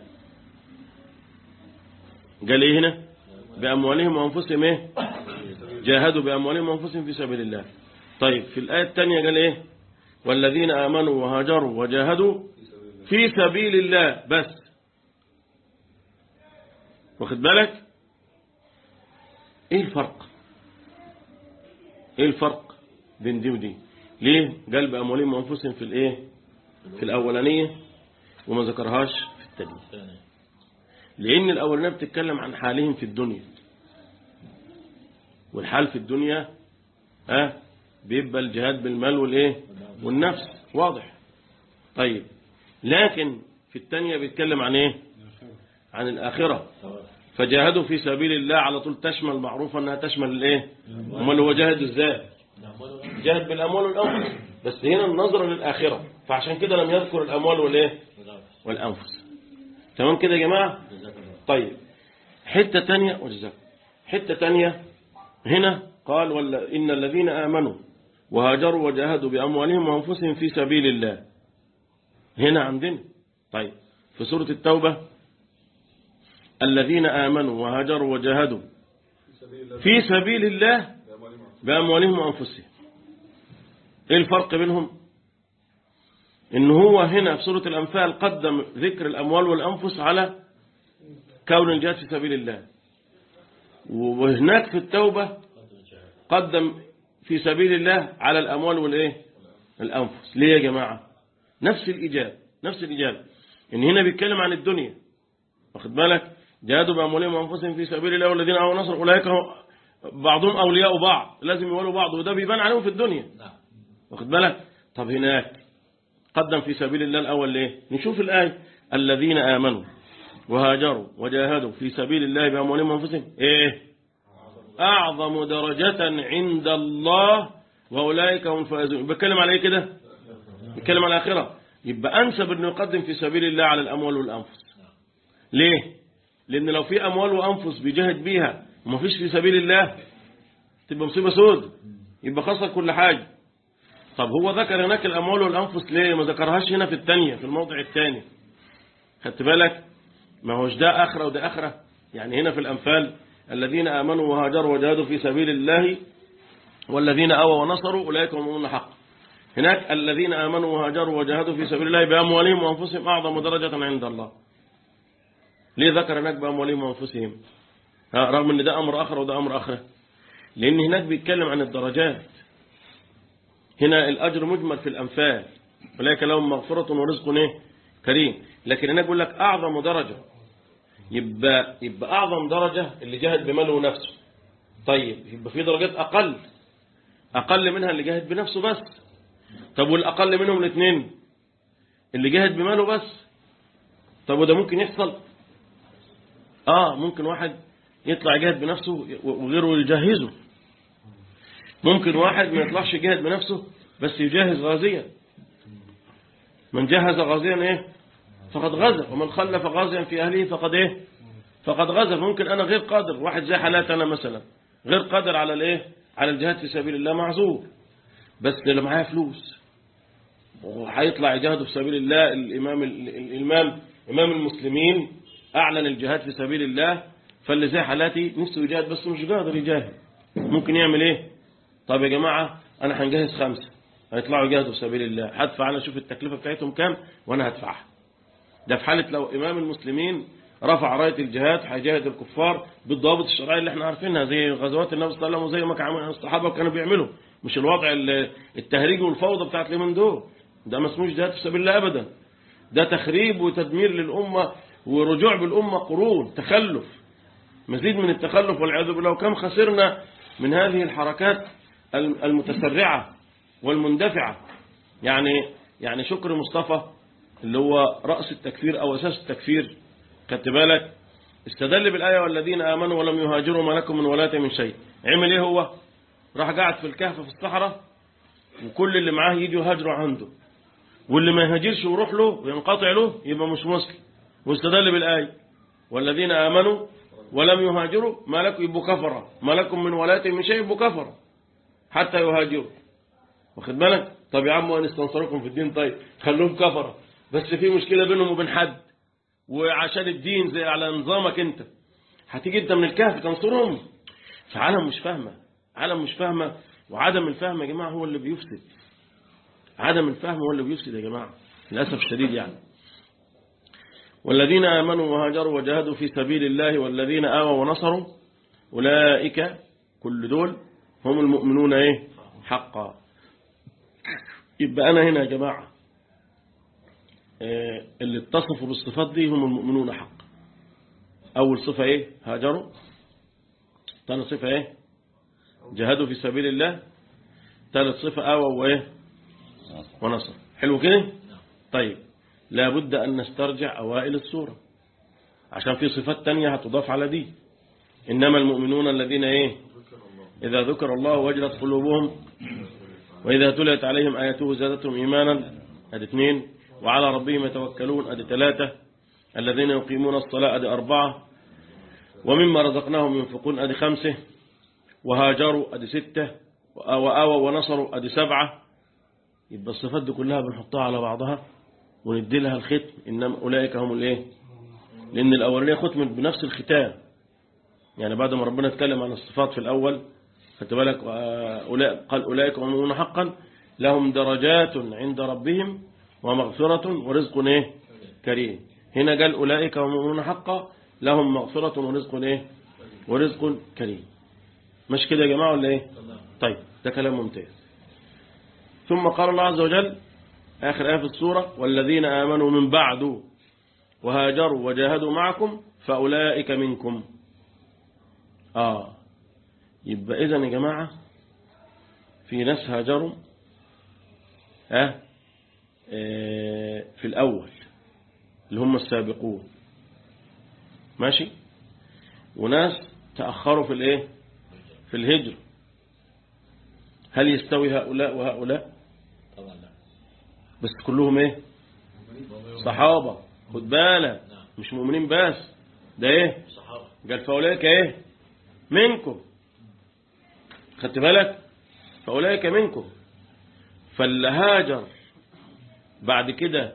قال إيه هنا بأموالهم وأنفسهم إيه جاهدوا بأموالهم وأنفسهم في سبيل الله طيب في الآية الثانية قال إيه والذين آمنوا وهاجروا وجاهدوا في سبيل الله بس واخد بالك ايه الفرق ايه الفرق بين دي ودي ليه قال بأموالهم وأنفسهم في الايه في الأولانية وما ذكرهاش في الثانية لأن الأولانية بتتكلم عن حالهم في الدنيا والحال في الدنيا ها بيبقى الجهاد بالمال والايه والنفس واضح طيب لكن في الثانية بيتكلم عن ايه عن الآخرة فجاهدوا في سبيل الله على طول تشمل معروفة انها تشمل الايه امال هو جاهد ازاي جاهد بالاموال والانفس بس هنا النظر للآخرة فعشان كده لم يذكر الاموال والايه والانفس تمام كده يا جماعة طيب حتة تانية وجزاك حتة تانية هنا قال ولا إن الذين آمنوا وهاجروا وجاهدوا بأموالهم وأنفسهم في سبيل الله هنا عندنا طيب في سورة التوبة الذين آمنوا وهاجروا وجاهدوا في سبيل الله بأموالهم وأنفسهم إيه الفرق بينهم إن هو هنا في سورة الأنفال قدم ذكر الأموال والأنفس على كون الجهاد في سبيل الله وهناك في التوبة قدم في سبيل الله على الأموال والإيه الأنفس ليه يا جماعة نفس الإجابة نفس الإجابة إن هنا بيتكلم عن الدنيا واخد بالك جاهدوا بأموالهم وأنفسهم في سبيل الله والذين أولوا نصر أولئك هم- بعضهم أولياء بعض لازم يولوا بعض وده بيبان عليهم في الدنيا واخد بالك طب هناك قدم في سبيل الله الأول ليه نشوف الآية الذين آمنوا وهاجروا وجاهدوا في سبيل الله بأموالهم وأنفسهم إيه أعظم درجة عند الله وأولئك هم الفائزون بتكلم على إيه كده بتكلم على الآخرة يبقى أنسب أنه يقدم في سبيل الله على الأموال والأنفس ليه لأن لو في أموال وأنفس بيجاهد بيها وما فيش في سبيل الله تبقى مصيبة سود يبقى خسر كل حاجة طب هو ذكر هناك الأموال والأنفس ليه ما ذكرهاش هنا في الثانية في الموضع الثاني خدت بالك ما هوش ده آخرة وده آخرة يعني هنا في الأنفال الذين آمنوا وهاجروا وجاهدوا في سبيل الله والذين آووا ونصروا أولئك هم المؤمنون حقا هناك الذين آمنوا وهاجروا وجاهدوا في سبيل الله بأموالهم وأنفسهم أعظم درجة عند الله ليه ذكر هناك بأموالهم وأنفسهم ها رغم ان ده أمر آخر وده أمر آخر لأن هناك بيتكلم عن الدرجات هنا الأجر مجمل في الأنفال ولكن لهم مغفرة ورزق إيه؟ كريم لكن هناك بيقول لك أعظم درجة يبقى, يبقى أعظم درجة اللي جاهد بماله ونفسه طيب يبقى في درجات أقل أقل منها اللي جاهد بنفسه بس طب والأقل منهم الاثنين اللي جاهد بماله بس طب وده ممكن يحصل آه ممكن واحد يطلع يجاهد بنفسه وغيره يجهزه ممكن واحد ما يطلعش يجاهد بنفسه بس يجهز غازيا من جهز غازيا ايه فقد غزا ومن خلف غازيا في أهله فقد ايه فقد غزا ممكن أنا غير قادر واحد زي حالات أنا مثلا غير قادر على الايه على الجهاد في سبيل الله معذور بس اللي معايا فلوس وهيطلع يجاهد في سبيل الله الإمام الإمام إمام المسلمين أعلن الجهاد في سبيل الله فاللي زي حالاتي نفسه يجاهد بس مش قادر يجاهد ممكن يعمل ايه طب يا جماعة أنا هنجهز خمسة هيطلعوا يجاهدوا في سبيل الله هدفع أنا أشوف التكلفة بتاعتهم كام وأنا هدفعها ده في حالة لو إمام المسلمين رفع راية الجهاد هيجاهد الكفار بالضوابط الشرعية اللي احنا عارفينها زي غزوات النبي صلى الله عليه وسلم وزي ما كان الصحابة كانوا بيعملوا مش الوضع التهريج والفوضى بتاعت اليومين دول ده ما اسموش جهاد في سبيل الله أبدا ده تخريب وتدمير للأمة ورجوع بالأمة قرون تخلف مزيد من التخلف والعياذ بالله وكم خسرنا من هذه الحركات المتسرعة والمندفعة يعني يعني شكر مصطفى اللي هو رأس التكفير أو أساس التكفير خدت بالك استدل بالآية والذين آمنوا ولم يهاجروا ما لكم من ولاة من شيء عمل إيه هو راح قاعد في الكهف في الصحراء وكل اللي معاه يجي يهاجروا عنده واللي ما يهاجرش ويروح له وينقطع له يبقى مش مسلم واستدل بالآية والذين آمنوا ولم يهاجروا ما لكم يبقوا كفرة ما لكم من ولاة من شيء يبقوا كفرة حتى يهاجروا واخد بالك طب يا عم وان استنصركم في الدين طيب خلوهم كفرة بس في مشكلة بينهم وبين حد وعشان الدين زي على نظامك انت هتيجي انت من الكهف تنصرهم فعالم مش فاهمة عالم مش فاهمة وعدم الفهم يا جماعة هو اللي بيفسد عدم الفهم هو اللي بيفسد يا جماعة للأسف الشديد يعني والذين آمنوا وهاجروا وجاهدوا في سبيل الله والذين آووا ونصروا أولئك كل دول هم المؤمنون ايه حقا يبقى أنا هنا يا جماعة اللي اتصفوا بالصفات دي هم المؤمنون حقا أول صفة ايه هاجروا ثاني صفة ايه جاهدوا في سبيل الله ثالث صفة آووا وايه ونصر حلو كده طيب لابد أن نسترجع أوائل السورة عشان في صفات تانية هتضاف على دي إنما المؤمنون الذين إيه إذا ذكر الله وجلت قلوبهم وإذا تليت عليهم آياته زادتهم إيمانا أدي اثنين وعلى ربهم يتوكلون أدي ثلاثة الذين يقيمون الصلاة أدي أربعة ومما رزقناهم ينفقون أدي خمسة وهاجروا أدي ستة وآووا ونصروا أدي سبعة يبقى الصفات دي كلها بنحطها على بعضها وندي لها الختم إنما أولئك هم الإيه لأن الأولية ختمت بنفس الختام يعني بعد ما ربنا اتكلم عن الصفات في الأول خدت بالك قال أولئك هم المؤمنون حقا لهم درجات عند ربهم ومغفرة ورزق إيه كريم هنا قال أولئك هم المؤمنون حقا لهم مغفرة ورزق إيه ورزق كريم مش كده يا جماعة ولا إيه طيب ده كلام ممتاز ثم قال الله عز وجل آخر آية في السورة والذين آمنوا من بعد وهاجروا وجاهدوا معكم فأولئك منكم آه يبقى إذن يا جماعة في ناس هاجروا آه في الأول اللي هم السابقون ماشي وناس تأخروا في الايه في الهجر هل يستوي هؤلاء وهؤلاء طبعا لا بس كلهم ايه صحابة خد بالك مش مؤمنين بس ده ايه صحابة قال فأولئك ايه منكم خدت بالك فأولئك منكم فاللي هاجر بعد كده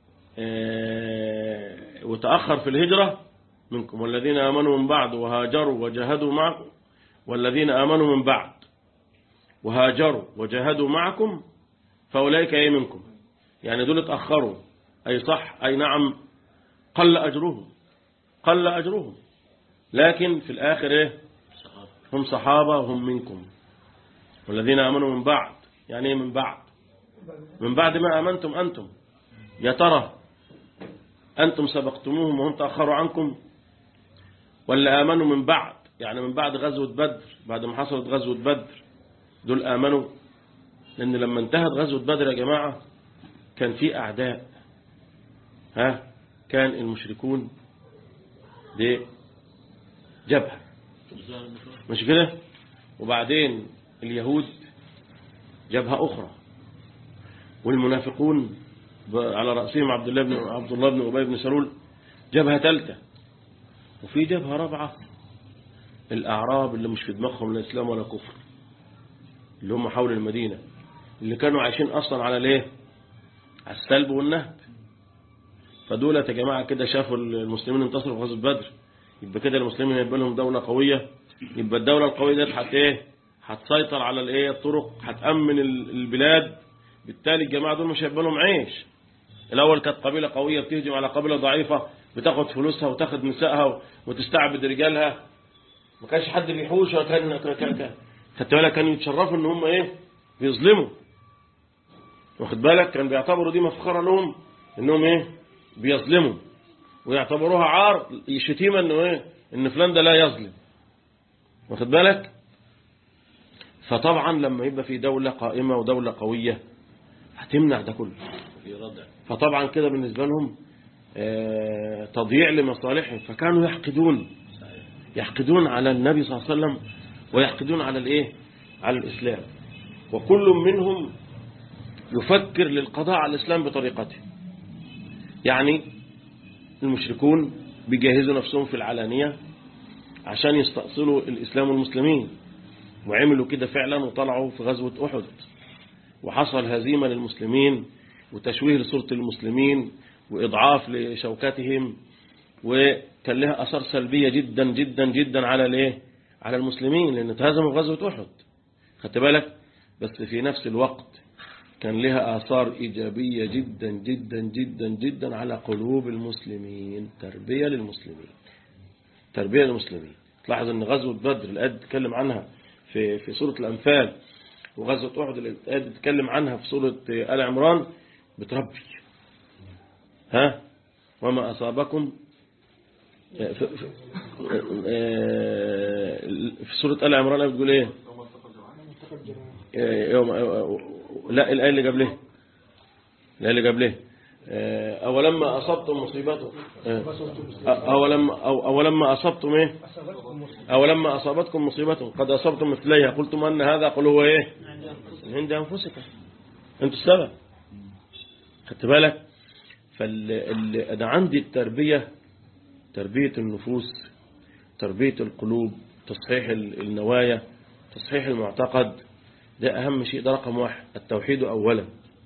آه، وتأخر في الهجرة منكم والذين آمنوا من بعد وهاجروا وجاهدوا معكم والذين آمنوا من بعد وهاجروا وجاهدوا معكم فأولئك أي منكم يعني دول اتأخروا أي صح أي نعم قل أجرهم قل أجرهم لكن في الآخر إيه هم صحابة وهم منكم والذين آمنوا من بعد يعني إيه من بعد من بعد ما آمنتم أنتم يا ترى أنتم سبقتموهم وهم تأخروا عنكم ولا آمنوا من بعد يعني من بعد غزوة بدر بعد ما حصلت غزوة بدر دول آمنوا لأن لما انتهت غزوة بدر يا جماعة كان في أعداء ها كان المشركون دي جبهة مش كده وبعدين اليهود جبهة أخرى والمنافقون على رأسهم عبد الله بن عبد الله بن أبي بن سلول جبهة ثالثة وفي جبهة رابعة الأعراب اللي مش في دماغهم لا إسلام ولا كفر اللي هم حول المدينة اللي كانوا عايشين أصلا على الايه على السلب والنهب فدول يا جماعة كده شافوا المسلمين انتصروا في غزوة بدر يبقى كده المسلمين هيبقى لهم دولة قوية يبقى الدولة القوية دي حت ايه هتسيطر على الايه الطرق هتأمن البلاد بالتالي الجماعة دول مش هيبقى لهم عيش الأول كانت قبيلة قوية بتهجم على قبيلة ضعيفة بتاخد فلوسها وتاخد نسائها وتستعبد رجالها ما كانش حد بيحوش وكان كان كان خدت بالك كانوا يتشرفوا ان هم ايه بيظلموا واخد بالك كان بيعتبروا دي مفخرة لهم انهم ايه بيظلموا ويعتبروها عار شتيمة انه ايه ان فلان ده لا يظلم واخد بالك فطبعا لما يبقى في دولة قائمة ودولة قوية هتمنع ده كله فطبعا كده بالنسبة لهم آه تضييع لمصالحهم فكانوا يحقدون يحقدون على النبي صلى الله عليه وسلم ويحقدون على الايه على الإسلام وكل منهم يفكر للقضاء على الإسلام بطريقته يعني المشركون بيجهزوا نفسهم في العلانية عشان يستأصلوا الإسلام والمسلمين وعملوا كده فعلا وطلعوا في غزوة أحد وحصل هزيمة للمسلمين وتشويه لصورة المسلمين وإضعاف لشوكتهم وكان لها أثر سلبية جدا جدا جدا على الايه على المسلمين لأن اتهزموا في غزوة أحد خدت بالك بس في نفس الوقت كان لها آثار إيجابية جدا جدا جدا جدا على قلوب المسلمين تربية للمسلمين تربية للمسلمين تلاحظ أن غزوة بدر الآية تتكلم عنها في في سورة الأنفال وغزوة أحد الآية تتكلم عنها في سورة آل عمران بتربي ها وما أصابكم في, في, في سورة آل عمران بتقول إيه يوم لا الآية اللي قبله الآية اللي قبله أولما أصبتم مصيبته أولما أو أولما أصبتم إيه أولما أصابتكم مصيبة قد أصبتم مثليها قلتم أن هذا قل هو إيه من عند أنفسكم أنتوا السبب خدت بالك فأنا عندي التربية تربية النفوس تربية القلوب تصحيح النوايا تصحيح المعتقد ده أهم شيء ده رقم واحد التوحيد أولا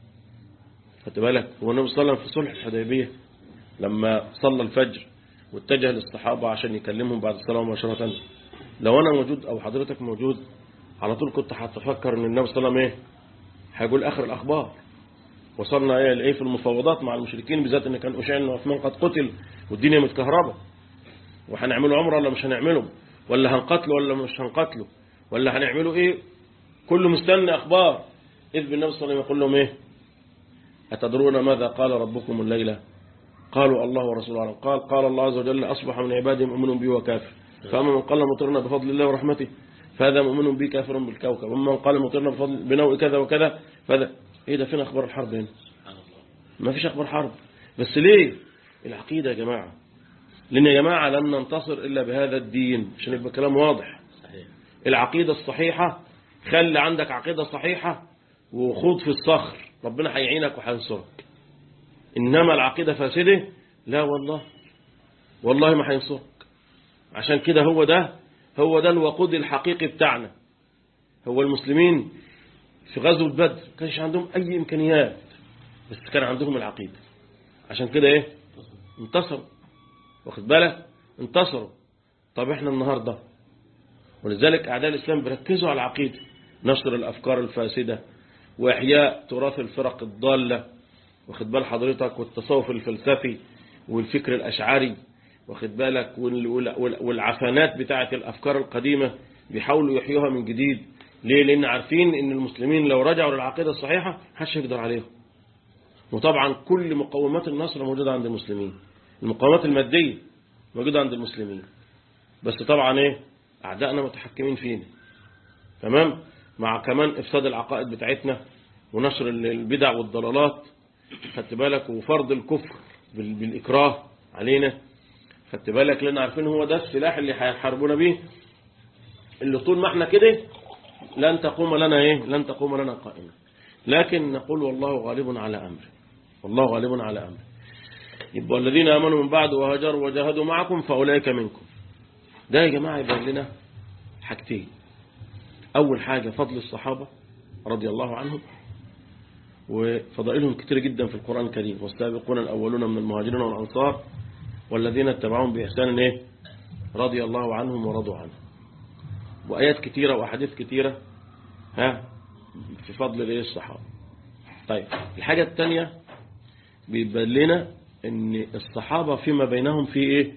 خدت بالك هو النبي صلى الله عليه وسلم في صلح الحديبية لما صلى الفجر واتجه للصحابة عشان يكلمهم بعد الصلاة مباشرة لو أنا موجود أو حضرتك موجود على طول كنت هتفكر أن النبي صلى الله عليه وسلم إيه هيقول آخر الأخبار وصلنا إيه لإيه في المفاوضات مع المشركين بالذات أن كان أشعر أن عثمان قد قتل والدنيا متكهربة وهنعمله عمره ولا مش هنعمله ولا هنقتله ولا مش هنقتله ولا هنعمله إيه كله مستني أخبار إذ بالنبي صلى الله عليه وسلم يقول لهم إيه أتدرون ماذا قال ربكم الليلة قالوا الله ورسوله أعلم قال قال الله عز وجل أصبح من عبادي مؤمن بي وكافر فأما من قال مطرنا بفضل الله ورحمته فهذا مؤمن بي كافر بالكوكب وأما من قال مطرنا بفضل بنوء كذا وكذا فهذا إيه ده فين أخبار الحرب هنا ما فيش أخبار حرب بس ليه العقيدة يا جماعة لأن يا جماعة لن ننتصر إلا بهذا الدين عشان يبقى كلام واضح العقيدة الصحيحة خلي عندك عقيدة صحيحة وخوض في الصخر ربنا هيعينك وهينصرك إنما العقيدة فاسدة لا والله والله ما هينصرك عشان كده هو ده هو ده الوقود الحقيقي بتاعنا هو المسلمين في غزوة بدر كانش عندهم أي إمكانيات بس كان عندهم العقيدة عشان كده إيه انتصروا واخد بالك انتصروا طب إحنا النهاردة ولذلك أعداء الإسلام بيركزوا على العقيدة نشر الأفكار الفاسدة وإحياء تراث الفرق الضالة واخد بال حضرتك والتصوف الفلسفي والفكر الأشعري واخد بالك وال- وال- وال- والعفانات بتاعة الأفكار القديمة بيحاولوا يحيوها من جديد ليه لأن عارفين ان المسلمين لو رجعوا للعقيدة الصحيحة محدش يقدر عليهم وطبعا كل مقومات النصر موجودة عند المسلمين المقومات المادية موجودة عند المسلمين بس طبعا ايه أعدائنا متحكمين فينا تمام مع كمان إفساد العقائد بتاعتنا ونشر البدع والضلالات خدت بالك وفرض الكفر بال- بالإكراه علينا خدت بالك لأن عارفين هو ده السلاح اللي هيحاربونا بيه اللي طول ما احنا كده لن تقوم لنا ايه لن تقوم لنا قائمة لكن نقول والله غالب على أمره والله غالب على أمره يبقى الذين آمنوا من بعد وهاجروا وجاهدوا معكم فأولئك منكم ده يا جماعة يبين لنا حاجتين أول حاجة فضل الصحابة رضي الله عنهم وفضائلهم كتير جدا في القرآن الكريم والسابقون الأولون من المهاجرين والأنصار والذين اتبعوهم بإحسان إيه؟ رضي الله عنهم ورضوا عنه وآيات كتيرة وأحاديث كتيرة ها في فضل الإيه الصحابة طيب الحاجة الثانية بيبين لنا ان الصحابة فيما بينهم في ايه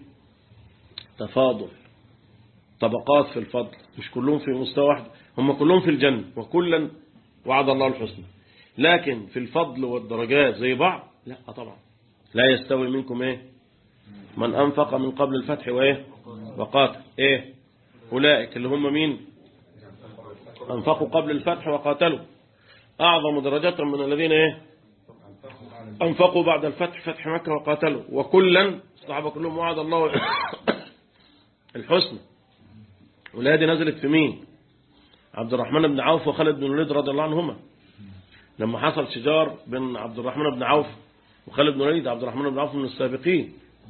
تفاضل طبقات في الفضل مش كلهم في مستوى واحد هم كلهم في الجنة وكلا وعد الله الحسنى لكن في الفضل والدرجات زي بعض لا طبعا لا يستوي منكم ايه من أنفق من قبل الفتح وايه وقاتل ايه أولئك اللي هم مين أنفقوا قبل الفتح وقاتلوا أعظم درجة من الذين ايه أنفقوا بعد الفتح فتح مكة وقاتلوا وكلا الصحابة كلهم وعد الله الحسنى والآية دي نزلت في مين عبد الرحمن بن عوف وخالد بن الوليد رضي الله عنهما لما حصل شجار بين عبد الرحمن بن عوف وخالد بن الوليد عبد الرحمن بن عوف من السابقين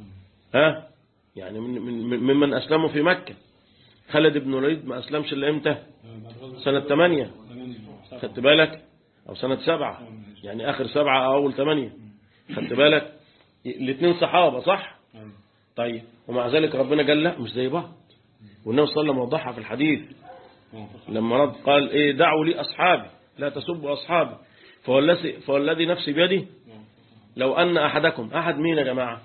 ها يعني من من ممن أسلموا في مكة خالد بن الوليد ما أسلمش إلا إمتى سنة 8 خدت بالك أو سنة سبعة يعني آخر سبعة أو أول ثمانية خدت بالك الاثنين صحابة صح طيب ومع ذلك ربنا قال لا مش زي بعض والنبي صلى الله عليه وسلم وضحها في الحديث لما رد قال ايه دعوا لي أصحابي لا تسبوا أصحابي فوالذي, فوالذي نفسي بيدي لو أن أحدكم أحد مين يا جماعة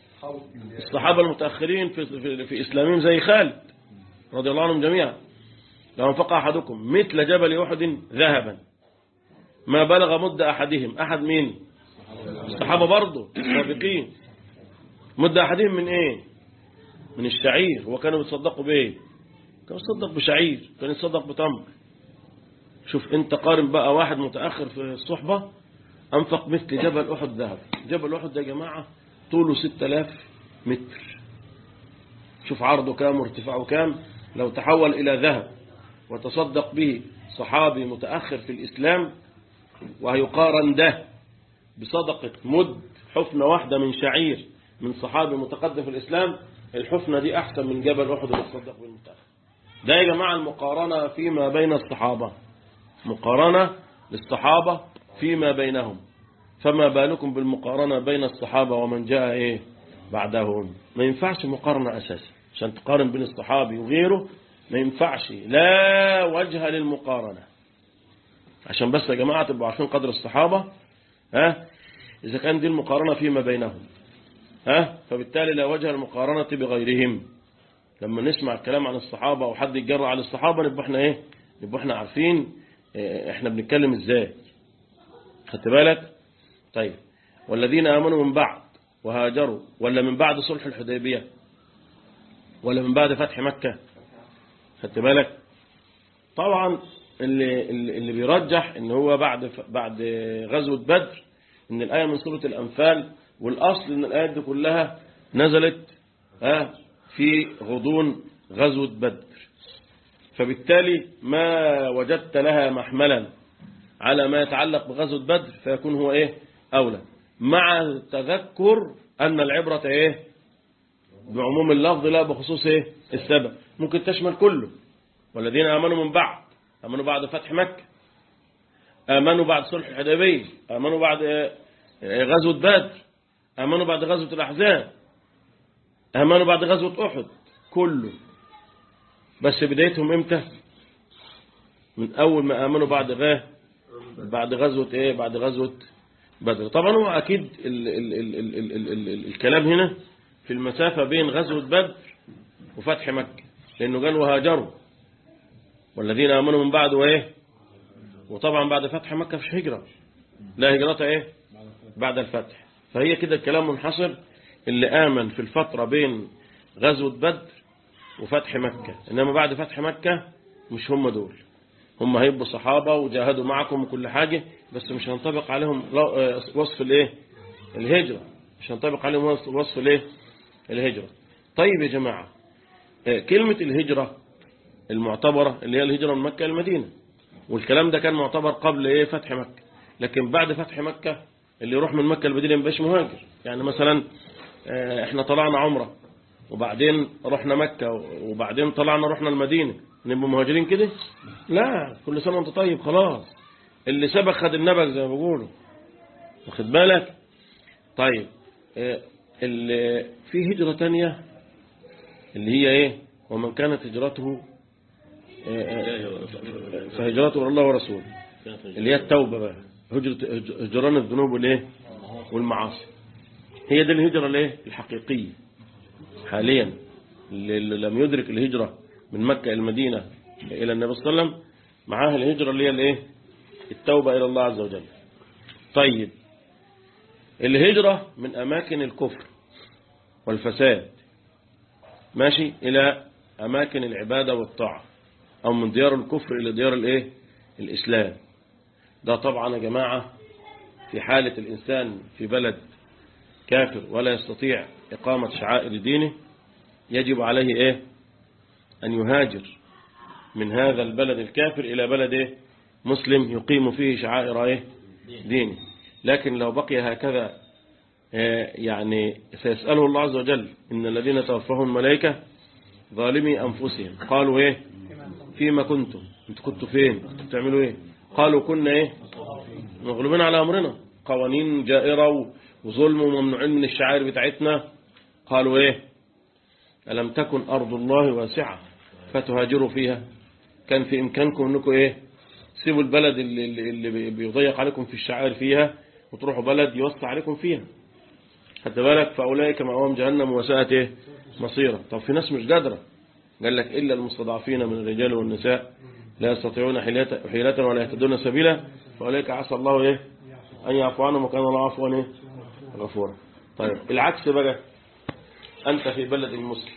الصحابة المتأخرين في, في, في إسلامهم زي خالد رضي الله عنهم جميعا لو انفق أحدكم مثل جبل أحد ذهبا ما بلغ مد أحدهم أحد مين الصحابة برضه السابقين مد أحدهم من إيه من الشعير وكانوا بيتصدقوا بإيه كانوا يتصدق بشعير كان يتصدق بتمر شوف انت قارن بقى واحد متأخر في الصحبة أنفق مثل جبل أحد ذهب جبل أحد ده يا جماعة طوله 6000 متر شوف عرضه كام وارتفاعه كام لو تحول إلى ذهب وتصدق به صحابي متأخر في الإسلام وهيقارن ده بصدقة مد حفنة واحدة من شعير من صحابي متقدم في الإسلام الحفنة دي أحسن من جبل أحد اللي تصدق بالمتأخر ده يا جماعة المقارنة فيما بين الصحابة مقارنة للصحابة فيما بينهم فما بالكم بالمقارنة بين الصحابة ومن جاء إيه بعدهم ما ينفعش مقارنة أساسا عشان تقارن بين الصحابي وغيره ما ينفعش لا وجه للمقارنة عشان بس يا جماعة تبقوا عارفين قدر الصحابة ها إذا كان دي المقارنة فيما بينهم ها فبالتالي لا وجه المقارنة بغيرهم لما نسمع الكلام عن الصحابة أو حد يتجرأ على الصحابة نبقى احنا ايه نبقى احنا عارفين اه احنا بنتكلم ازاي خدت بالك طيب والذين آمنوا من بعد وهاجروا ولا من بعد صلح الحديبية ولا من بعد فتح مكة خدت بالك طبعا اللي, اللي بيرجح ان هو بعد بعد غزوة بدر ان الآية من سورة الأنفال والأصل ان الآيات دي كلها نزلت في غضون غزوة بدر فبالتالي ما وجدت لها محملا على ما يتعلق بغزوة بدر فيكون هو ايه أولى مع تذكر أن العبرة ايه بعموم اللفظ لا بخصوص ايه السبب ممكن تشمل كله والذين آمنوا من بعد آمنوا بعد فتح مكة آمنوا بعد صلح الحديبية آمنوا بعد غزوة بدر آمنوا بعد غزوة الأحزاب آمنوا بعد غزوة أحد كله بس بدايتهم امتى من أول ما آمنوا بعد غاه بعد غزوة ايه بعد غزوة بدر طبعا هو أكيد ال ال ال ال ال ال ال ال الكلام هنا في في المسافة بين غزوة بدر وفتح مكة لأنه قال وهاجروا والذين آمنوا من بعد وإيه وطبعا بعد فتح مكة فيش هجرة لا هجرة إيه بعد الفتح فهي كده الكلام منحصر اللي آمن في الفترة بين غزوة بدر وفتح مكة إنما بعد فتح مكة مش هم دول هم هيبقوا صحابة وجاهدوا معكم وكل حاجة بس مش هنطبق عليهم وصف الايه الهجرة مش هنطبق عليهم وصف الايه الهجرة طيب يا جماعة كلمة الهجرة المعتبرة اللي هي الهجرة من مكة المدينة والكلام ده كان معتبر قبل ايه فتح مكة لكن بعد فتح مكة اللي يروح من مكة المدينة مبقاش مهاجر يعني مثلا احنا طلعنا عمرة وبعدين رحنا مكة وبعدين طلعنا رحنا المدينة نبقى مهاجرين كده لا كل سنة وانت طيب خلاص اللي سبق خد النبك زي ما بيقولوا واخد بالك طيب اللي في هجرة تانية اللي هي ايه ومن كانت هجرته فهجرته الله ورسوله اللي هي التوبة بقى هجرة هجران الذنوب والايه والمعاصي هي دي الهجرة الايه الحقيقية حاليا اللي لم يدرك الهجرة من مكة إلى المدينة إلى النبي صلى الله عليه وسلم معاه الهجرة اللي هي الايه التوبة إلى الله عز وجل طيب الهجرة من أماكن الكفر والفساد ماشي إلى أماكن العبادة والطاعة أو من ديار الكفر إلى ديار الايه الإسلام ده طبعا يا جماعة في حالة الإنسان في بلد كافر ولا يستطيع إقامة شعائر دينه يجب عليه إيه أن يهاجر من هذا البلد الكافر إلى بلد إيه مسلم يقيم فيه شعائر إيه دينه لكن لو بقي هكذا يعني سيسأله الله عز وجل إن الذين توفاهم الملائكة ظالمي أنفسهم قالوا إيه فيما كنتم انتوا كنتوا فين كنتوا بتعملوا إيه قالوا كنا إيه مغلوبين على أمرنا قوانين جائرة وظلم وممنوعين من الشعائر بتاعتنا قالوا إيه ألم تكن أرض الله واسعة فتهاجروا فيها كان في إمكانكم أنكم إيه سيبوا البلد اللي, اللي بيضيق عليكم في الشعائر فيها وتروحوا بلد يوسع عليكم فيها حتى بالك فأولئك مأواهم جهنم وساءت إيه مصيرا طب في ناس مش قادرة قال لك إلا المستضعفين من الرجال والنساء لا يستطيعون حيلة ولا يهتدون سبيلا فأولئك عسى الله إيه أن يعفو عنهم وكان الله عفوا إيه غفورا طيب العكس بقى أنت في بلد المسلم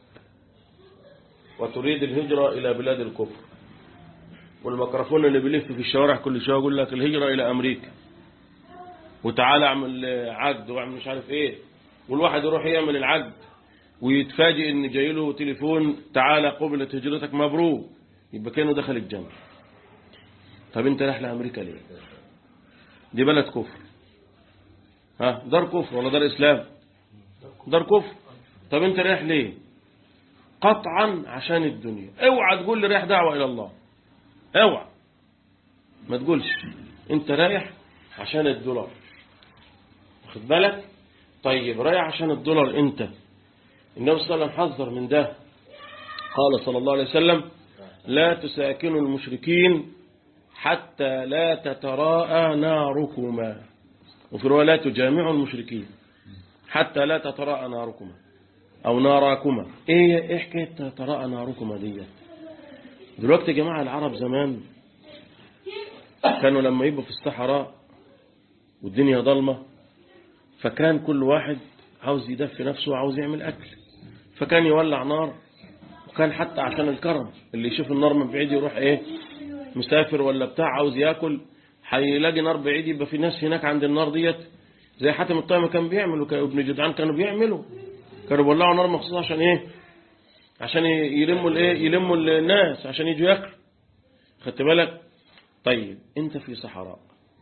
وتريد الهجرة إلى بلاد الكفر والميكروفون اللي بيلف في الشوارع كل شويه يقول لك الهجرة إلى أمريكا وتعالى اعمل عقد واعمل مش عارف ايه والواحد يروح يعمل العقد ويتفاجئ ان جاي له تليفون تعالى قبلت هجرتك مبروك يبقى كانه دخل الجنة طب انت رايح لأمريكا ليه دي بلد كفر ها دار كفر ولا دار إسلام دار كفر طب انت رايح ليه قطعا عشان الدنيا اوعى تقول لي رايح دعوة إلى الله اوعى ما تقولش انت رايح عشان الدولار واخد بالك طيب رايح عشان الدولار انت النبي صلى الله عليه وسلم حذر من ده قال صلى الله عليه وسلم لا تساكنوا المشركين حتى لا تتراءى ناركما وفي رواية لا تجامعوا المشركين حتى لا تتراءى ناركما أو ناراكما إيه إيه حكاية تتراءى ناركما دي دلوقتي يا جماعة العرب زمان كانوا لما يبقوا في الصحراء والدنيا ضلمة فكان كل واحد عاوز يدفي نفسه وعاوز يعمل أكل فكان يولع نار وكان حتى عشان الكرم اللي يشوف النار من بعيد يروح ايه مسافر ولا بتاع عاوز ياكل هيلاقي نار بعيد يبقى في ناس هناك عند النار ديت زي حاتم الطائم كان بيعملوا ابن جدعان كانوا بيعملوا كانوا بيولعوا نار مخصوص عشان ايه عشان يلموا الايه يلموا الناس عشان يجوا ياكلوا خدت بالك طيب انت في صحراء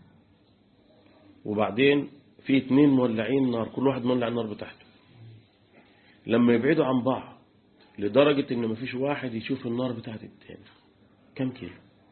وبعدين في اتنين مولعين نار كل واحد مولع النار بتاعته لما يبعدوا عن بعض لدرجة ان مفيش واحد يشوف النار بتاعت التاني كم كيلو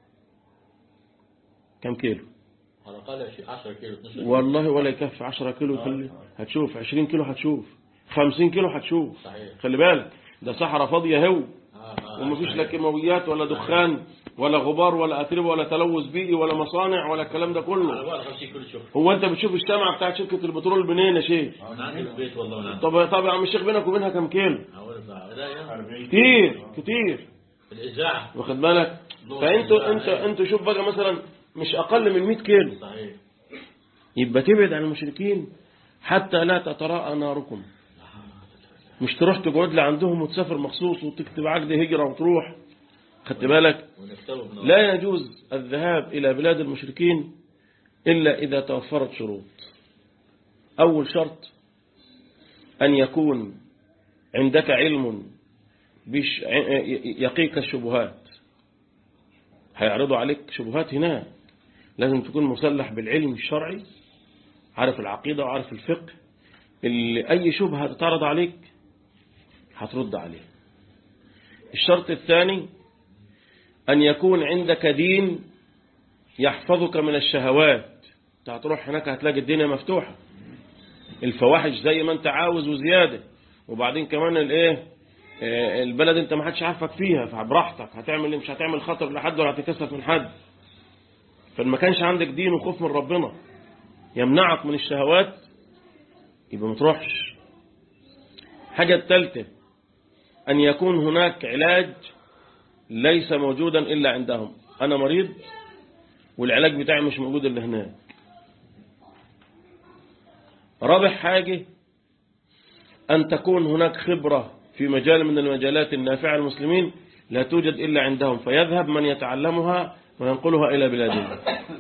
كم كيلو على الأقل 10 كيلو 12 والله ولا يكفي 10 كيلو يخلي هتشوف 20 كيلو هتشوف 50 كيلو هتشوف صحيح خلي بالك ده صحراء فاضية هو آه، آه، ومفيش صحيح. لا كيماويات ولا دخان ولا غبار ولا أتربة ولا تلوث بيئي ولا مصانع ولا الكلام ده انا كله بقى 50 كيلو شغل هو أنت بتشوف الشمعة بتاعت شركة البترول منين يا شيخ انا عندي في البيت والله انا عندي طب طب يا عم الشيخ بينك وبينها كام كيلو هقول لك بقى ده يا كتير كتير الاذاعه واخد بالك فانتوا انت انتوا شوف بقى مثلا مش اقل من 100 كيلو صحيح يبقى تبعد عن المشركين حتى لا تتراءى ناركم مش تروح تقعد لي عندهم وتسافر مخصوص وتكتب عقد هجرة وتروح خدت بالك ونكتبه بنار لا يجوز الذهاب إلى بلاد المشركين إلا إذا توفرت شروط أول شرط أن يكون عندك علم بش يقيك الشبهات هيعرضوا عليك شبهات هناك لازم تكون مسلح بالعلم الشرعي عارف العقيدة وعارف الفقه اللي أي شبهة تتعرض عليك هترد عليه الشرط الثاني أن يكون عندك دين يحفظك من الشهوات انت هتروح هناك هتلاقي الدنيا مفتوحة الفواحش زي ما انت عاوز وزيادة وبعدين كمان الايه آه، البلد انت ما حدش عارفك فيها فبراحتك هتعمل مش هتعمل خطر لحد ولا هتكسف من حد فما كانش عندك دين وخوف من ربنا يمنعك من الشهوات يبقى ما تروحش حاجة الثالثة أن يكون هناك علاج ليس موجودا إلا عندهم أنا مريض والعلاج بتاعي مش موجود إلا هناك رابع حاجة أن تكون هناك خبرة في مجال من المجالات النافعة للمسلمين لا توجد إلا عندهم فيذهب من يتعلمها وينقلها إلى بلادهم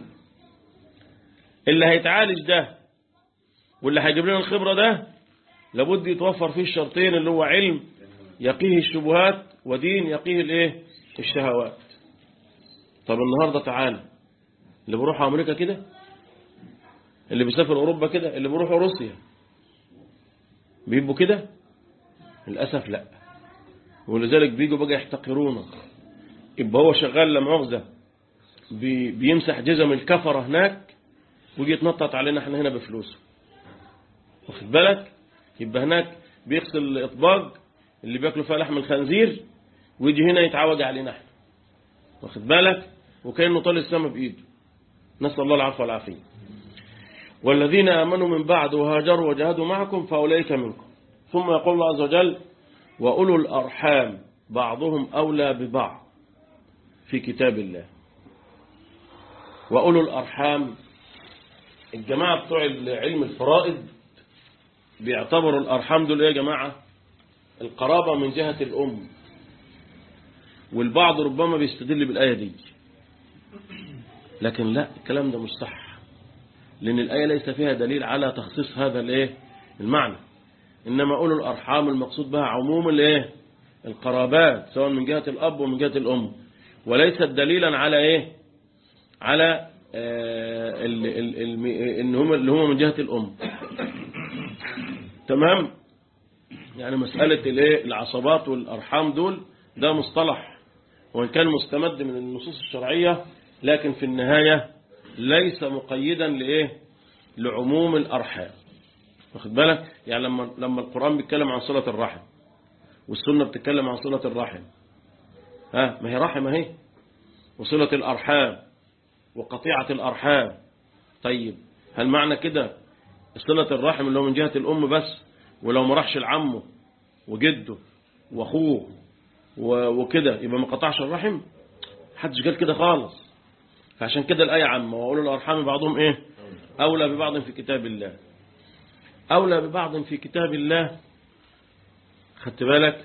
اللي هيتعالج ده واللي هيجيب لنا الخبرة ده لابد يتوفر فيه الشرطين اللي هو علم يقيه الشبهات ودين يقيه الايه الشهوات طب النهاردة تعالى اللي بيروحوا أمريكا كده اللي بيسافر أوروبا كده اللي بيروحوا روسيا بيبقوا كده للأسف لا ولذلك بيجوا بقى يحتقرونا يبقى هو شغال لمؤاخذة بي بيمسح جزم الكفرة هناك ويجي يتنطط علينا احنا هنا بفلوسه واخد بالك يبقى هناك بيغسل الإطباق اللي بياكلوا فيها لحم الخنزير ويجي هنا يتعوج علينا احنا واخد بالك وكأنه طال السما بإيده نسأل الله العفو والعافية والذين آمنوا من بعد وهاجروا وجاهدوا معكم فأولئك منكم ثم يقول الله عز وجل وأولو الأرحام بعضهم أولى ببعض في كتاب الله وأولو الأرحام الجماعة بتوع علم الفرائض بيعتبروا الأرحام دول إيه يا جماعة القرابة من جهة الأم والبعض ربما بيستدل بالآية دي لكن لا الكلام ده مش صح لأن الآية ليس فيها دليل على تخصيص هذا الايه المعنى إنما أولو الأرحام المقصود بها عموم الايه القرابات سواء من جهة الأب ومن جهة الأم وليست دليلا على إيه على آه ال ال ال إن هم اللي هم من جهة الأم تمام يعني مسألة الايه العصبات والأرحام دول ده مصطلح وإن كان مستمد من النصوص الشرعية لكن في النهاية ليس مقيدا لإيه لعموم الأرحام واخد بالك يعني لما لما القرآن بيتكلم عن صلة الرحم والسنة بتتكلم عن صلة الرحم ها ما هي رحم اهي وصلة الأرحام وقطيعة الأرحام طيب هل معنى كده صلة الرحم اللي هو من جهة الأم بس ولو ما راحش لعمه وجده واخوه وكده يبقى ما قطعش الرحم حدش قال كده خالص فعشان كده الآية عامة وأولو الأرحام بعضهم إيه أولى ببعض في كتاب الله أولى ببعض في كتاب الله خدت بالك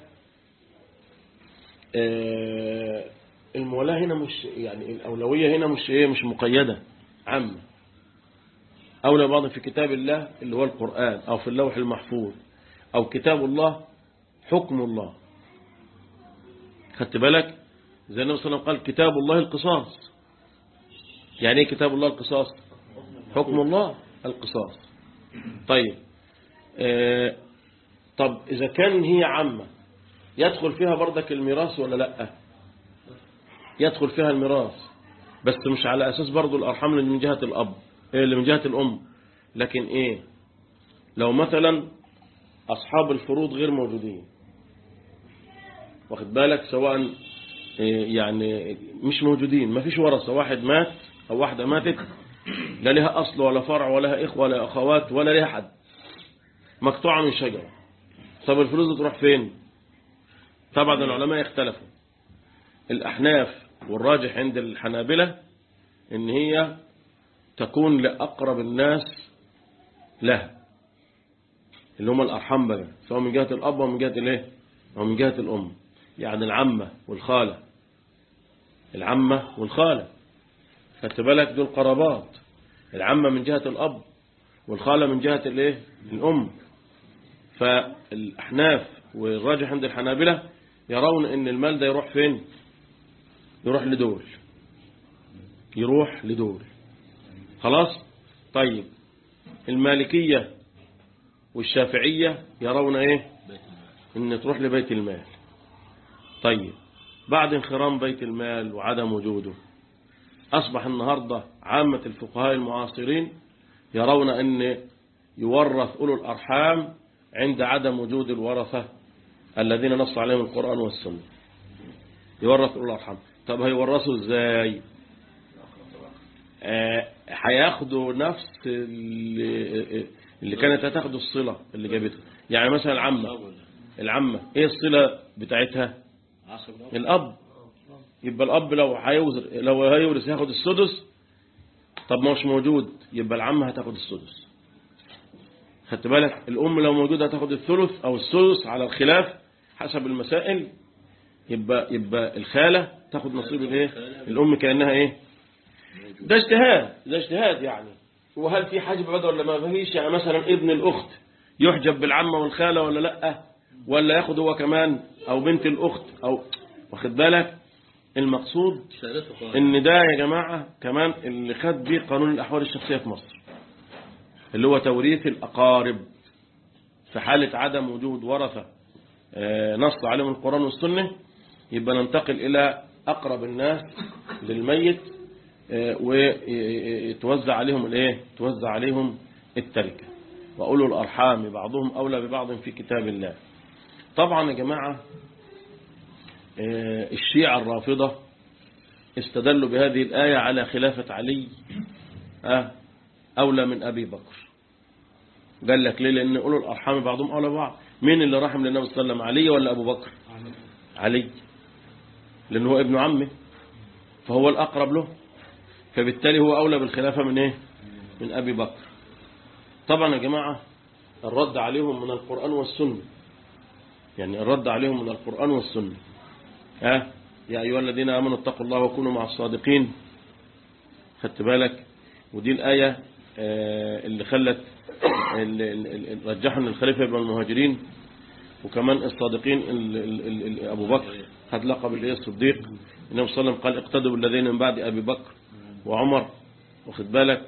آه المولاة هنا مش يعني الأولوية هنا مش إيه مش مقيدة عامة أولى ببعض في كتاب الله اللي هو القرآن أو في اللوح المحفوظ أو كتاب الله حكم الله خدت بالك زي النبي صلى الله عليه وسلم قال كتاب الله القصاص يعني ايه كتاب الله القصاص حكم الله القصاص طيب آه طب إذا كان هي عامة يدخل فيها بردك الميراث ولا لا يدخل فيها الميراث بس مش على أساس برضو الأرحام اللي من جهة الأب اللي من جهة الأم لكن إيه لو مثلا أصحاب الفروض غير موجودين واخد بالك سواء إيه يعني مش موجودين ما فيش ورثة واحد مات أو واحدة ماتت لا لها أصل ولا فرع ولا لها إخوة ولا أخوات ولا لها حد مقطوعة من شجرة طب الفلوس دي تروح فين طبعا العلماء اختلفوا الأحناف والراجح عند الحنابلة إن هي تكون لأقرب الناس لها اللي هم الأرحام بقى سواء من جهة الأب أو من جهة الإيه أو من جهة الأم يعني العمة والخالة العمة والخالة خدت بالك دول قرابات العمة من جهة الأب والخالة من جهة الإيه الأم فالأحناف والراجح عند الحنابلة يرون ان المال ده يروح فين يروح لدول يروح لدول خلاص طيب المالكية والشافعية يرون ايه بيت المال ان تروح لبيت المال طيب بعد انخرام بيت المال وعدم وجوده أصبح النهاردة عامة الفقهاء المعاصرين يرون أن يورث أولو الأرحام عند عدم وجود الورثة الذين نص عليهم القرآن والسنة يورث أولو الأرحام طب هيورثوا إزاي آه، هياخدوا نفس اللي, اللي كانت هتاخده الصلة اللي جابتها يعني مثلا العمة العمة ايه الصلة بتاعتها عصر الأب يبقى الأب لو هيورث لو هيورث ياخد السدس طب ما مش موجود يبقى العمة هتاخد السدس خدت بالك الأم لو موجودة هتاخد الثلث أو السدس على الخلاف حسب المسائل يبقى يبقى الخالة تاخد نصيب الايه الأم كأنها ايه ده اجتهاد ده اجتهاد يعني وهل في حجب بدل ولا ما فيش يعني مثلا ابن الأخت يحجب بالعمة والخالة ولا لا ولا ياخد هو كمان أو بنت الأخت أو واخد بالك المقصود سألته قال ان ده يا جماعة كمان اللي خد بيه قانون الأحوال الشخصية في مصر اللي هو توريث الأقارب في حالة عدم وجود ورثة آه، نص عليهم القرآن والسنة يبقى ننتقل إلى أقرب الناس للميت آه، ويتوزع عليهم الايه توزع عليهم التركة وأولو الأرحام بعضهم أولى ببعض في كتاب الله طبعا يا جماعة آه، الشيعة الرافضة استدلوا بهذه الآية على خلافة علي آه، أولى من أبي بكر قال لك ليه لأن أولو الأرحام بعضهم أولى بعض مين اللي رحم للنبي صلى الله عليه وسلم علي ولا أبو بكر علي لأنه هو ابن عمه فهو الأقرب له فبالتالي هو أولى بالخلافة من إيه من أبي بكر طبعا يا جماعة الرد عليهم من القرآن والسنة يعني الرد عليهم من القرآن والسنة ها يا أيها الذين آمنوا اتقوا الله وكونوا مع الصادقين خدت بالك ودي الآية آه، اللي خلت اللي اللي رجحوا ان الخليفة يبقى من المهاجرين وكمان الصادقين ال- ال- ال- ال- أبو بكر خد لقب الايه الصديق النبي صلى الله عليه وسلم قال اقتدوا بالذين من بعد أبي بكر وعمر واخد بالك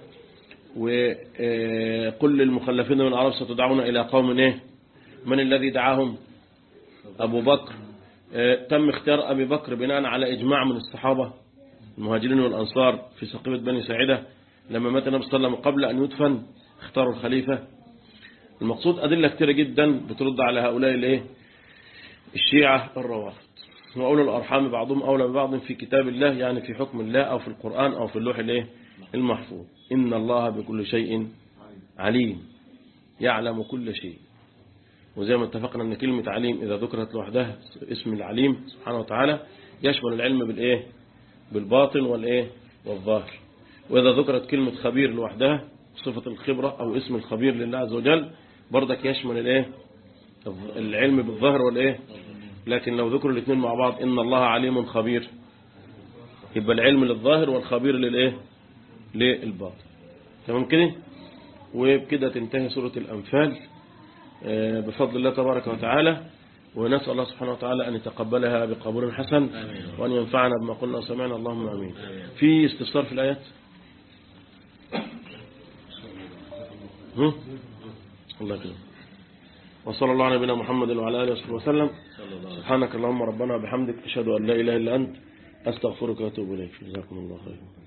وقل للمخلفين من العرب ستدعون إلى قوم ايه من الذي دعاهم أبو بكر آه، تم اختيار أبي بكر بناء على إجماع من الصحابة المهاجرين والأنصار في سقيفة بني ساعدة لما مات النبي صلى الله عليه وسلم قبل أن يدفن اختاروا الخليفة المقصود أدلة كتيرة جدا بترد على هؤلاء الايه الشيعة الروافض وأولو الأرحام بعضهم أولى ببعض في كتاب الله يعني في حكم الله أو في القرآن أو في اللوح الايه المحفوظ إن الله بكل شيء عليم يعلم كل شيء وزي ما اتفقنا ان كلمة عليم اذا ذكرت لوحدها اسم العليم سبحانه وتعالى يشمل العلم بالايه بالباطن والايه والظاهر واذا ذكرت كلمة خبير لوحدها صفة الخبرة او اسم الخبير لله عز وجل برضك يشمل الايه العلم بالظاهر والايه لكن لو ذكروا الاثنين مع بعض ان الله عليم خبير يبقى العلم للظاهر والخبير للايه للباطن تمام كده وبكده تنتهي سورة الأنفال آه، بفضل الله تبارك وتعالى ونسأل الله سبحانه وتعالى أن يتقبلها بقبول حسن آمين. وأن ينفعنا بما قلنا وسمعنا اللهم آمين آمين. في استفسار في الآيات هم؟ الله يكرمك وصلى الله على نبينا محمد وعلى آله وصحبه وسلم صلى الله عليه وسلم سبحانك اللهم ربنا وبحمدك أشهد أن لا إله إلا أنت أستغفرك وأتوب إليك جزاكم الله خيرا